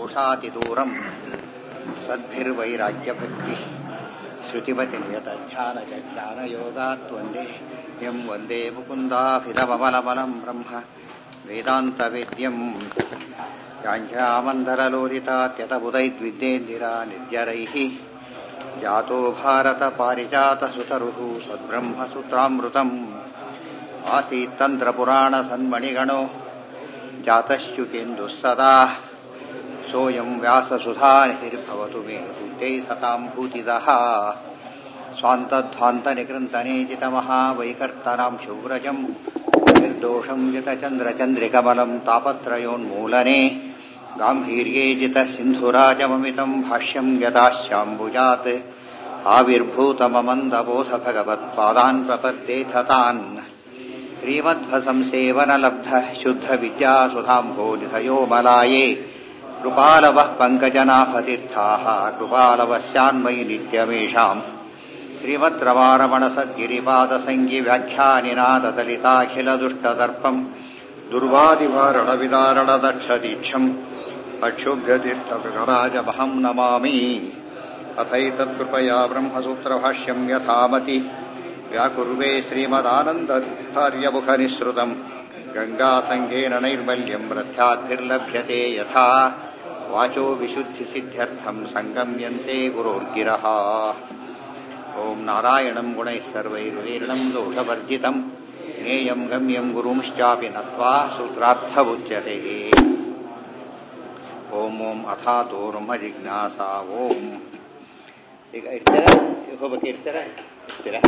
दोषातिदूरम् सद्भिर्वैराग्यभक्तिः श्रुतिमतिनियतध्यानजज्ञानयोगात् वन्दे यम् वन्दे मुकुन्दाभिधमबलबलम् ब्रह्म वेदान्तवेद्यम् चाञ्चामन्धरलोलितात्यतबुधैद्विद्येन्दिरा निर्जरैः जातो भारतपारिजातसुतरुः सद्ब्रह्मसूत्रामृतम् आसीत्तन्त्रपुराणसन्मणिगणो जातश्च्युतेन्दुः सदा सोऽयम् व्याससुधानिधिर्भवतु मे भूत्यै सताम् भूतिदः स्वान्तध्वान्तनिकृन्तनेजितमहावैकर्तनाम् शौव्रजम् निर्दोषम् जितचन्द्रचन्द्रिकमलम् तापत्रयोन्मूलने गाम्भीर्ये जितसिन्धुराजममितम् भाष्यम् यदाश्याम्बुजात् आविर्भूतममन्दबोधभगवत्पादान् प्रपद्येथतान् श्रीमध्वसंसेवनलब्धः शुद्धविद्यासुधाम्भोनिधयो मलाये कृपालवः पङ्कजनाभतीर्थाः कृपालवस्यान्मयि नित्यमेषाम् श्रीमद्रमारमणसद्गिरिपादसङ्गिव्याख्यानिनादलिताखिलदुष्टदर्पम् दुर्वादिवारणविदारणदक्षदीक्षम् अक्षुभ्यतीर्थविघराजमहम् नमामि अथैतत्कृपया ब्रह्मसूत्रभाष्यम् यथामति व्याकुर्वे श्रीमदानन्दधार्यमुखनिःसृतम् गङ्गासङ्गेन नैर्मल्यम् रथ्याद्भिर्लभ्यते यथा वाचो विशुद्धिसिद्ध्यर्थम् सङ्गम्यन्ते गुरोर्गिरः ॐ नारायणम् गुणैः सर्वैर्वीर्णम् दोषवर्जितम् ज्ञेयम् गम्यम् गुरुंश्चापि नत्वा सूत्रार्थमुच्यते ಓಂ ಓಂ ಅಥಾತೋ ಬ್ರಹ್ಮ ಜಿಜ್ಞಾಸ ಓಂ ಈಗ ಇರ್ತೀರಾ ಹೋಗ್ಬೇಕು ಇರ್ತೀರಾ ಇರ್ತೀರಾ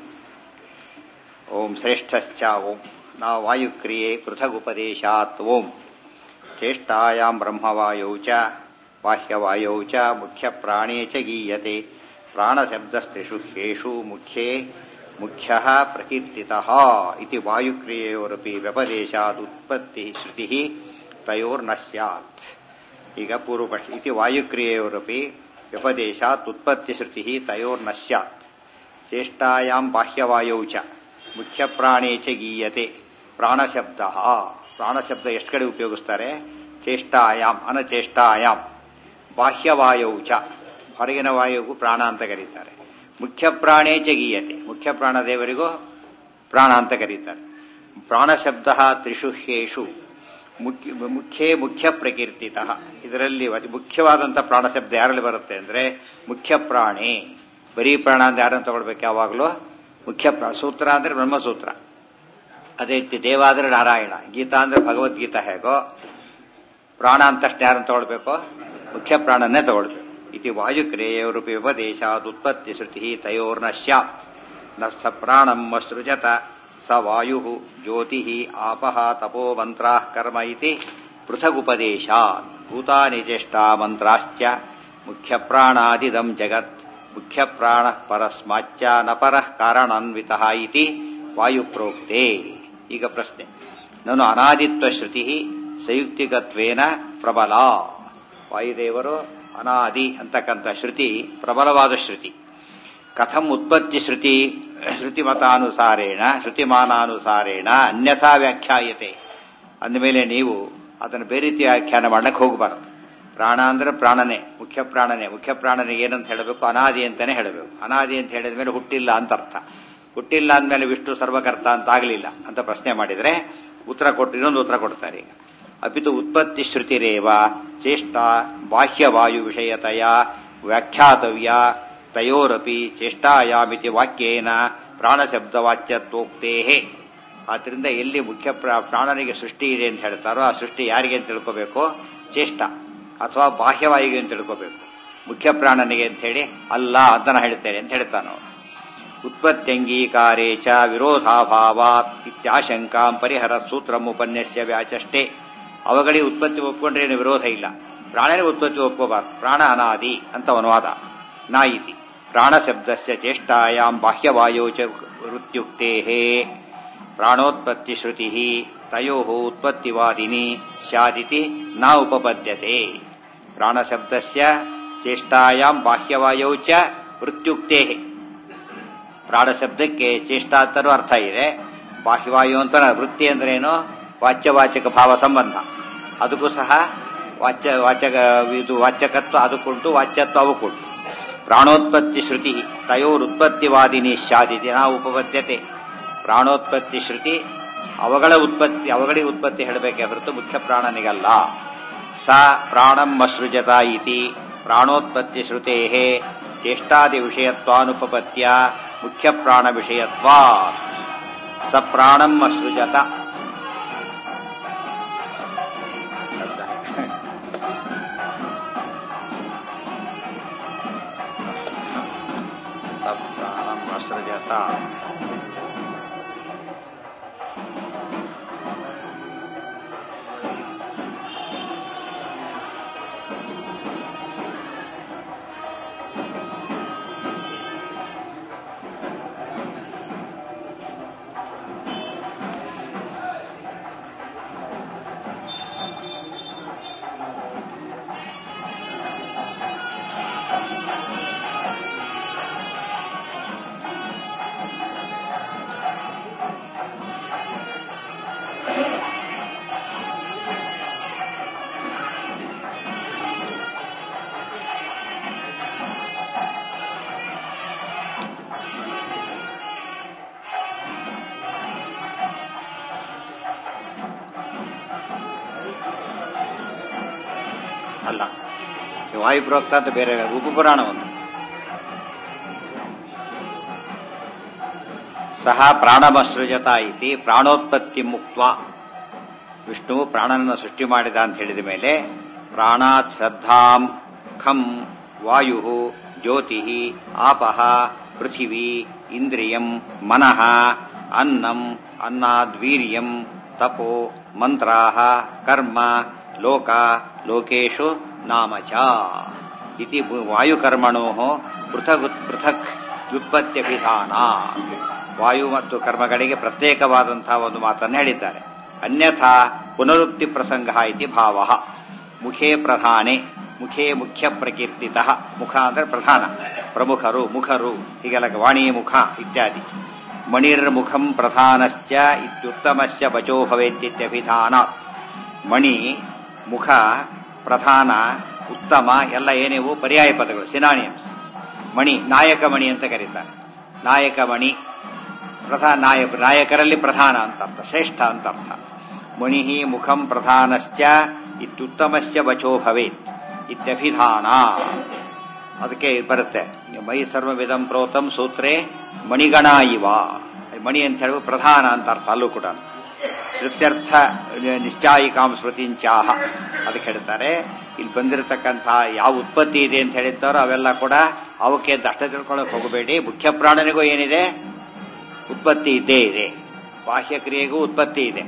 ಓಂ ಶ್ರೇಷ್ಠಶ್ಚ ಓಂ ನಾ ವಾಯುಕ್ರಿಯೆ ಪೃಥಗುಪದೇಶಾತ್ ಓಂ ಚೇಷ್ಟಾಯಾಂ ಬ್ರಹ್ಮವಾಯೌ ಚ ಬಾಹ್ಯವಾಯೌ ಚ ಮುಖ್ಯಪ್ರಾಣೇ ಚ ಗೀಯತೆ ಪ್ರಾಣಶಬ್ದಸ್ತ್ರಿಷು ಹೇಷು ಮುಖ್ಯೇ ಮುಖ್ಯಃ ಪ್ರಕೀರ್ತಿತಃ ಇತಿ ವಾಯುಕ್ರಿಯೆಯೋರಪಿ ವ್ಯಪದೇಶಾತ್ ಉತ್ಪತ್ತಿ ಶ್ರುತಿ ತಯೋರ್ನ ಸ್ಯಾತ್ ಈಗ ಪೂರ್ವಪಕ್ಷ ಇತಿ ವಾಯುಕ್ರಿಯೆಯೋರಪಿ ವ್ಯಪದೇಶಾತ್ ಉತ್ಪತ್ತಿ ಶ್ರುತಿ ತಯೋರ್ನ ಸ್ಯಾತ್ ಚೇಷ್ಟಾಯಾಂ ಬಾಹ್ಯವಾಯೌ ಚ ಮುಖ್ಯಪ್ರಾಣೇ ಚ ಗೀಯತೆ ಪ್ರಾಣಶಬ್ದ ಪ್ರಾಣಶಬ್ದ ಎಷ್ಟು ಕಡೆ ಉಪಯೋಗಿಸ್ತಾರೆ ಚೇಷ್ಟಾಯಾಮ್ ಅನಚೇಷ್ಟಾಯಾಮ್ ಬಾಹ್ಯವಾಯೌ ಚ ಹೊರಗಿನ ವಾಯುಗೂ ಪ್ರಾಣ ಅಂತ ಕರೀತಾರೆ ಮುಖ್ಯ ಪ್ರಾಣೇ ಚ ಗೀಯತೆ ಮುಖ್ಯ ಪ್ರಾಣದೇವರಿಗೂ ಪ್ರಾಣ ಅಂತ ಕರೀತಾರೆ ಪ್ರಾಣಶಬ್ದ ತ್ರಿಷು ಹೇಷು ಮುಖ್ಯ ಮುಖ್ಯೇ ಮುಖ್ಯ ಪ್ರಕೀರ್ತಿತ ಇದರಲ್ಲಿ ಅತಿ ಮುಖ್ಯವಾದಂಥ ಪ್ರಾಣಶಬ್ದ ಯಾರಲ್ಲಿ ಬರುತ್ತೆ ಅಂದ್ರೆ ಮುಖ್ಯ ಪ್ರಾಣಿ ಬರೀ ಪ್ರಾಣ ಅಂತ ಯಾರನ್ನು ತಗೊಳ್ಬೇಕು ಯಾವಾಗಲೂ ಮುಖ್ಯ ಪ್ರಾಣ ಸೂತ್ರ ಅಂದ್ರೆ ಬ್ರಹ್ಮಸೂತ್ರ ಅದೇ ರೀತಿ ದೇವ ಅಂದ್ರೆ ನಾರಾಯಣ ಗೀತಾ ಅಂದ್ರೆ ಭಗವದ್ಗೀತಾ ಹೇಗೋ ಪ್ರಾಣ ಅಂತಷ್ಟು ಯಾರನ್ನು ತಗೊಳ್ಬೇಕು ಮುಖ್ಯ ಪ್ರಾಣನ್ನೇ ತಗೊಳ್ಬೇಕು ಇತಿ ವಾಯುಕ್ರಿಯೆಯವರೂಪಿ ಉಪದೇಶಾತ್ ಉತ್ಪತ್ತಿ ಶ್ರುತಿ ತಯೋರ್ನ ಸ್ಯಾತ್ ನ ಸ ಪ್ರಾಣಂ ಸೃಜತ ಸ ವಾಯು ಜ್ಯೋತಿ ಆಪಃ ತಪೋ ಮಂತ್ರ ಕರ್ಮ ಇತಿ ಪೃಥಗುಪದೇಶ ಭೂತಾನಿ ಚೇಷ್ಟಾ ಮಂತ್ರಾಶ್ಚ ಮುಖ್ಯ ಪ್ರಾಣಾದಿದಂ ಜಗತ್ ಮುಖ್ಯ ಪ್ರಾಣ ಪರಸ್ಮಾಚ್ಚ ನ ಪರಃ ಕಾರಣಾನ್ವಿತ ಇತಿ ವಾಯುಪ್ರೋಕ್ತೆ ಈಗ ಪ್ರಶ್ನೆ ನಾನು ಅನಾದಿತ್ವ ಶ್ರುತಿ ಸಂಯುಕ್ತಿಗತ್ವೇನ ಪ್ರಬಲ ವಾಯುದೇವರು ಅನಾದಿ ಅಂತಕ್ಕಂಥ ಶ್ರುತಿ ಪ್ರಬಲವಾದ ಶ್ರುತಿ ಕಥಂ ಉತ್ಪತ್ತಿ ಶ್ರುತಿ ಶ್ರುತಿಮತಾನುಸಾರೇಣ ಶ್ರುತಿಮಾನಾನುಸಾರೇಣ ಅನ್ಯಥಾ ವ್ಯಾಖ್ಯಾಯತೆ ಅಂದಮೇಲೆ ನೀವು ಅದನ್ನು ಬೇರೆ ರೀತಿ ವ್ಯಾಖ್ಯಾನ ಮಾಡಕ್ಕೆ ಹೋಗಬಾರದು ಪ್ರಾಣ ಅಂದ್ರೆ ಪ್ರಾಣನೇ ಮುಖ್ಯ ಪ್ರಾಣನೇ ಮುಖ್ಯ ಪ್ರಾಣನಿಗೆ ಏನಂತ ಹೇಳಬೇಕು ಅನಾದಿ ಅಂತಾನೆ ಹೇಳಬೇಕು ಅನಾದಿ ಅಂತ ಹೇಳಿದ ಮೇಲೆ ಹುಟ್ಟಿಲ್ಲ ಅಂತ ಅರ್ಥ ಹುಟ್ಟಿಲ್ಲ ಅಂದಮೇಲೆ ವಿಷ್ಣು ಸರ್ವಕರ್ತ ಅಂತ ಆಗಲಿಲ್ಲ ಅಂತ ಪ್ರಶ್ನೆ ಮಾಡಿದರೆ ಉತ್ತರ ಕೊಟ್ಟು ಇನ್ನೊಂದು ಉತ್ತರ ಕೊಡ್ತಾರೆ ಈಗ ಅಪಿತು ಉತ್ಪತ್ತಿ ಶ್ರುತಿರೇವ ಚೇಷ್ಟ ಬಾಹ್ಯವಾಯು ವಿಷಯತೆಯ ವ್ಯಾಖ್ಯಾತವ್ಯ ತಯೋರಪಿ ಚೇಷ್ಟಾಯಾಮಿತಿ ವಾಕ್ಯೇನ ಪ್ರಾಣಶಬ್ದವಾಚ್ಯತ್ವೋಕ್ತೇ ಆದ್ರಿಂದ ಎಲ್ಲಿ ಮುಖ್ಯ ಪ್ರಾಣನಿಗೆ ಸೃಷ್ಟಿ ಇದೆ ಅಂತ ಹೇಳ್ತಾರೋ ಆ ಸೃಷ್ಟಿ ಯಾರಿಗೆ ಅಂತ ತಿಳ್ಕೋಬೇಕು ಚೇಷ್ಟ ಅಥವಾ ಬಾಹ್ಯವಾಯುಗೆ ಅಂತ ತಿಳ್ಕೋಬೇಕು ಮುಖ್ಯ ಪ್ರಾಣನಿಗೆ ಅಂತ ಹೇಳಿ ಅಲ್ಲ ಅಂತ ನಾ ಹೇಳ್ತೇನೆ ಅಂತ ಹೇಳ್ತಾನೋ ಉತ್ಪತ್ತ್ಯಂಗೀಕಾರೇ ಚ ವಿರೋಧಾಭಾವಾತ್ ಇತ್ಯಾಶಂಕಾಂ ಪರಿಹರ ಸೂತ್ರಂ ಉಪನ್ಯಸ್ಯ ವ್ಯಾಚಷ್ಟೇ ಅವುಗಳಿಗೆ ಉತ್ಪತ್ತಿ ಒಪ್ಕೊಂಡ್ರೆ ಏನು ವಿರೋಧ ಇಲ್ಲ ಪ್ರಾಣನಿಗೆ ಉತ್ಪತ್ತಿ ಒಪ್ಕೋಬಾರ್ದು ಪ್ರಾಣ ಅನಾದಿ ಅಂತ ಅನುವಾದ ನಾಯಿತಿ ಪ್ರಾಣಶಬ್ದಸ್ಯ ಚೇಷ್ಟಾಯಾಂ ಬಾಹ್ಯವಾಯೋ ಚ ವೃತ್ಯುಕ್ತೇ ಪ್ರಾಣೋತ್ಪತ್ತಿ ಶ್ರುತಿ ತಯೋ ಉತ್ಪತ್ತಿವಾದಿನಿ ಸ್ಯಾದಿತಿ ನ ಉಪಪದ್ಯತೆ ಪ್ರಾಣಶಬ್ದಸ್ಯ ಚೇಷ್ಟಾಯಾಂ ಬಾಹ್ಯವಾಯೋ ಚ ವೃತ್ಯುಕ್ತೇ ಪ್ರಾಣಶಬ್ದಕ್ಕೆ ಚೇಷ್ಟಾ ಅಂತನೂ ಅರ್ಥ ಇದೆ ಬಾಹ್ಯವಾಯು ಅಂತ ವೃತ್ತಿ ಅಂದ್ರೇನು ವಾಚ್ಯವಾಚಕ ಭಾವ ಸಂಬಂಧ ಅದಕ್ಕೂ ಸಹ ವಾಚ್ಯ ವಾಚಕ ಇದು ವಾಚಕತ್ವ ಅದಕ್ಕುಂಟು ವಾಚ್ಯತ್ವ ಅವಕ್ಕುಂಟು ಪ್ರಾಣೋತ್ಪತ್ತಿ ಶ್ರುತಿ ತಯೋರುತ್ಪತ್ತಿವಾದಿನಿ ಶಾದಿತಿ ನಾ ಉಪಪದ್ಯತೆ ಪ್ರಾಣೋತ್ಪತ್ತಿ ಶ್ರುತಿ ಅವುಗಳ ಉತ್ಪತ್ತಿ ಅವುಗಳಿಗೆ ಉತ್ಪತ್ತಿ ಹೇಳಬೇಕೆ ಹೊರತು ಮುಖ್ಯ ಪ್ರಾಣನಿಗಲ್ಲ ಸ ಪ್ರಾಣಂ ಅಸೃಜತ ಇತಿ ಪ್ರಾಣೋತ್ಪತ್ತಿ ಶ್ರುತೇ ಚೇಷ್ಟಾದಿ ವಿಷಯತ್ವಾನುಪಪತ್ಯ ಮುಖ್ಯ ಪ್ರಾಣ ವಿಷಯತ್ವಾ ಸ ಪ್ರಾಣಂ ಅಸೃಜತ ಸ ಪ್ರಾಣಂ ಅಸೃಜತ ಅಲ್ಲ ಈ ವಾಯುಪ್ರೋಕ್ತ ಅಂತ ಬೇರೆ ಉಪಪುರಾಣ ಒಂದು ಸಹ ಪ್ರಾಣಮಸೃಜತ ಇತಿ ಪ್ರಾಣೋತ್ಪತ್ತಿ ಮುಕ್ತ ವಿಷ್ಣು ಪ್ರಾಣನನ್ನು ಸೃಷ್ಟಿ ಮಾಡಿದ ಅಂತ ಹೇಳಿದ ಮೇಲೆ ಪ್ರಾಣಾತ್ ಶ್ರದ್ಧಾಂ ಖಂ ವಾಯು ಜ್ಯೋತಿ ಆಪಹ ಪೃಥಿವಿ ಇಂದ್ರಿಯಂ ಮನಃ ಅನ್ನಂ ಅನ್ನಾದ್ವೀರ್ಯಂ ತಪೋ ಮಂತ್ರಾ ಕರ್ಮ ಲೋಕ ಲೋಕೇಶು ನಾಮ ಚ ಇತಿ ವಾಯುಕರ್ಮಣೋ ಪೃಥಕ್ ಪೃಥಕ್ ವ್ಯುತ್ಪತ್ತ್ಯಭಿಧಾನ ವಾಯು ಮತ್ತು ಕರ್ಮಗಳಿಗೆ ಪ್ರತ್ಯೇಕವಾದಂತಹ ಒಂದು ಮಾತನ್ನು ಹೇಳಿದ್ದಾರೆ ಅನ್ಯಥಾ ಪುನರುಕ್ತಿ ಪ್ರಸಂಗ ಇತಿ ಭಾವ ಮುಖೇ ಪ್ರಧಾನೆ ಮುಖೇ ಮುಖ್ಯ ಪ್ರಕೀರ್ತಿತ ಮುಖ ಅಂದ್ರೆ ಪ್ರಧಾನ ಪ್ರಮುಖರು ಮುಖರು ಹೀಗೆಲ್ಲ ವಾಣಿ ಮುಖ ಇತ್ಯಾದಿ ಮಣಿರ್ಮುಖಂ ಪ್ರಧಾನಶ್ಚ ಇತ್ಯುತ್ತಮಸ್ಯ ಬಚೋ ಭವೇತ್ಯಭಿಧಾನಾತ್ ಮಣಿ ಮುಖ ಪ್ರಧಾನ ಉತ್ತಮ ಎಲ್ಲ ಏನೇವು ಪರ್ಯಾಯ ಪದಗಳು ಸಿನಾನಿಯಮ್ಸ್ ಮಣಿ ನಾಯಕ ಮಣಿ ಅಂತ ಕರೀತಾರೆ ನಾಯಕ ಮಣಿ ಪ್ರಧಾನ ನಾಯಕ ನಾಯಕರಲ್ಲಿ ಪ್ರಧಾನ ಅಂತ ಅರ್ಥ ಶ್ರೇಷ್ಠ ಅಂತ ಅರ್ಥ ಮಣಿ ಮುಖಂ ಪ್ರಧಾನಶ್ಚ ಇತ್ಯುತ್ತಮಸ್ಯ ವಚೋ ಭವೇತ್ ಇತ್ಯಭಿಧಾನ ಅದಕ್ಕೆ ಬರುತ್ತೆ ಮೈ ಸರ್ವವಿಧಂ ಪ್ರೋತಂ ಸೂತ್ರೇ ಮಣಿಗಣ ಇವ ಮಣಿ ಅಂತ ಹೇಳುವ ಪ್ರಧಾನ ಅಂತ ಅರ್ಥ ಅಲ್ಲೂ ಕೂಡ ಶ್ರುತ್ಯರ್ಥ ನಿಶ್ಚಾಯಿಕಾಂ ಸ್ಮೃತಿಂಚಾಹ ಅದಕ್ಕೆ ಹೇಳ್ತಾರೆ ಇಲ್ಲಿ ಬಂದಿರತಕ್ಕಂಥ ಯಾವ ಉತ್ಪತ್ತಿ ಇದೆ ಅಂತ ಹೇಳಿದ್ದಾರೋ ಅವೆಲ್ಲ ಕೂಡ ಅವಕ್ಕೆ ದಷ್ಟ ತಿಳ್ಕೊಳ್ಳೋಕೆ ಹೋಗಬೇಡಿ ಮುಖ್ಯ ಪ್ರಾಣನಿಗೂ ಏನಿದೆ ಉತ್ಪತ್ತಿ ಇದ್ದೇ ಇದೆ ಬಾಹ್ಯ ಕ್ರಿಯೆಗೂ ಉತ್ಪತ್ತಿ ಇದೆ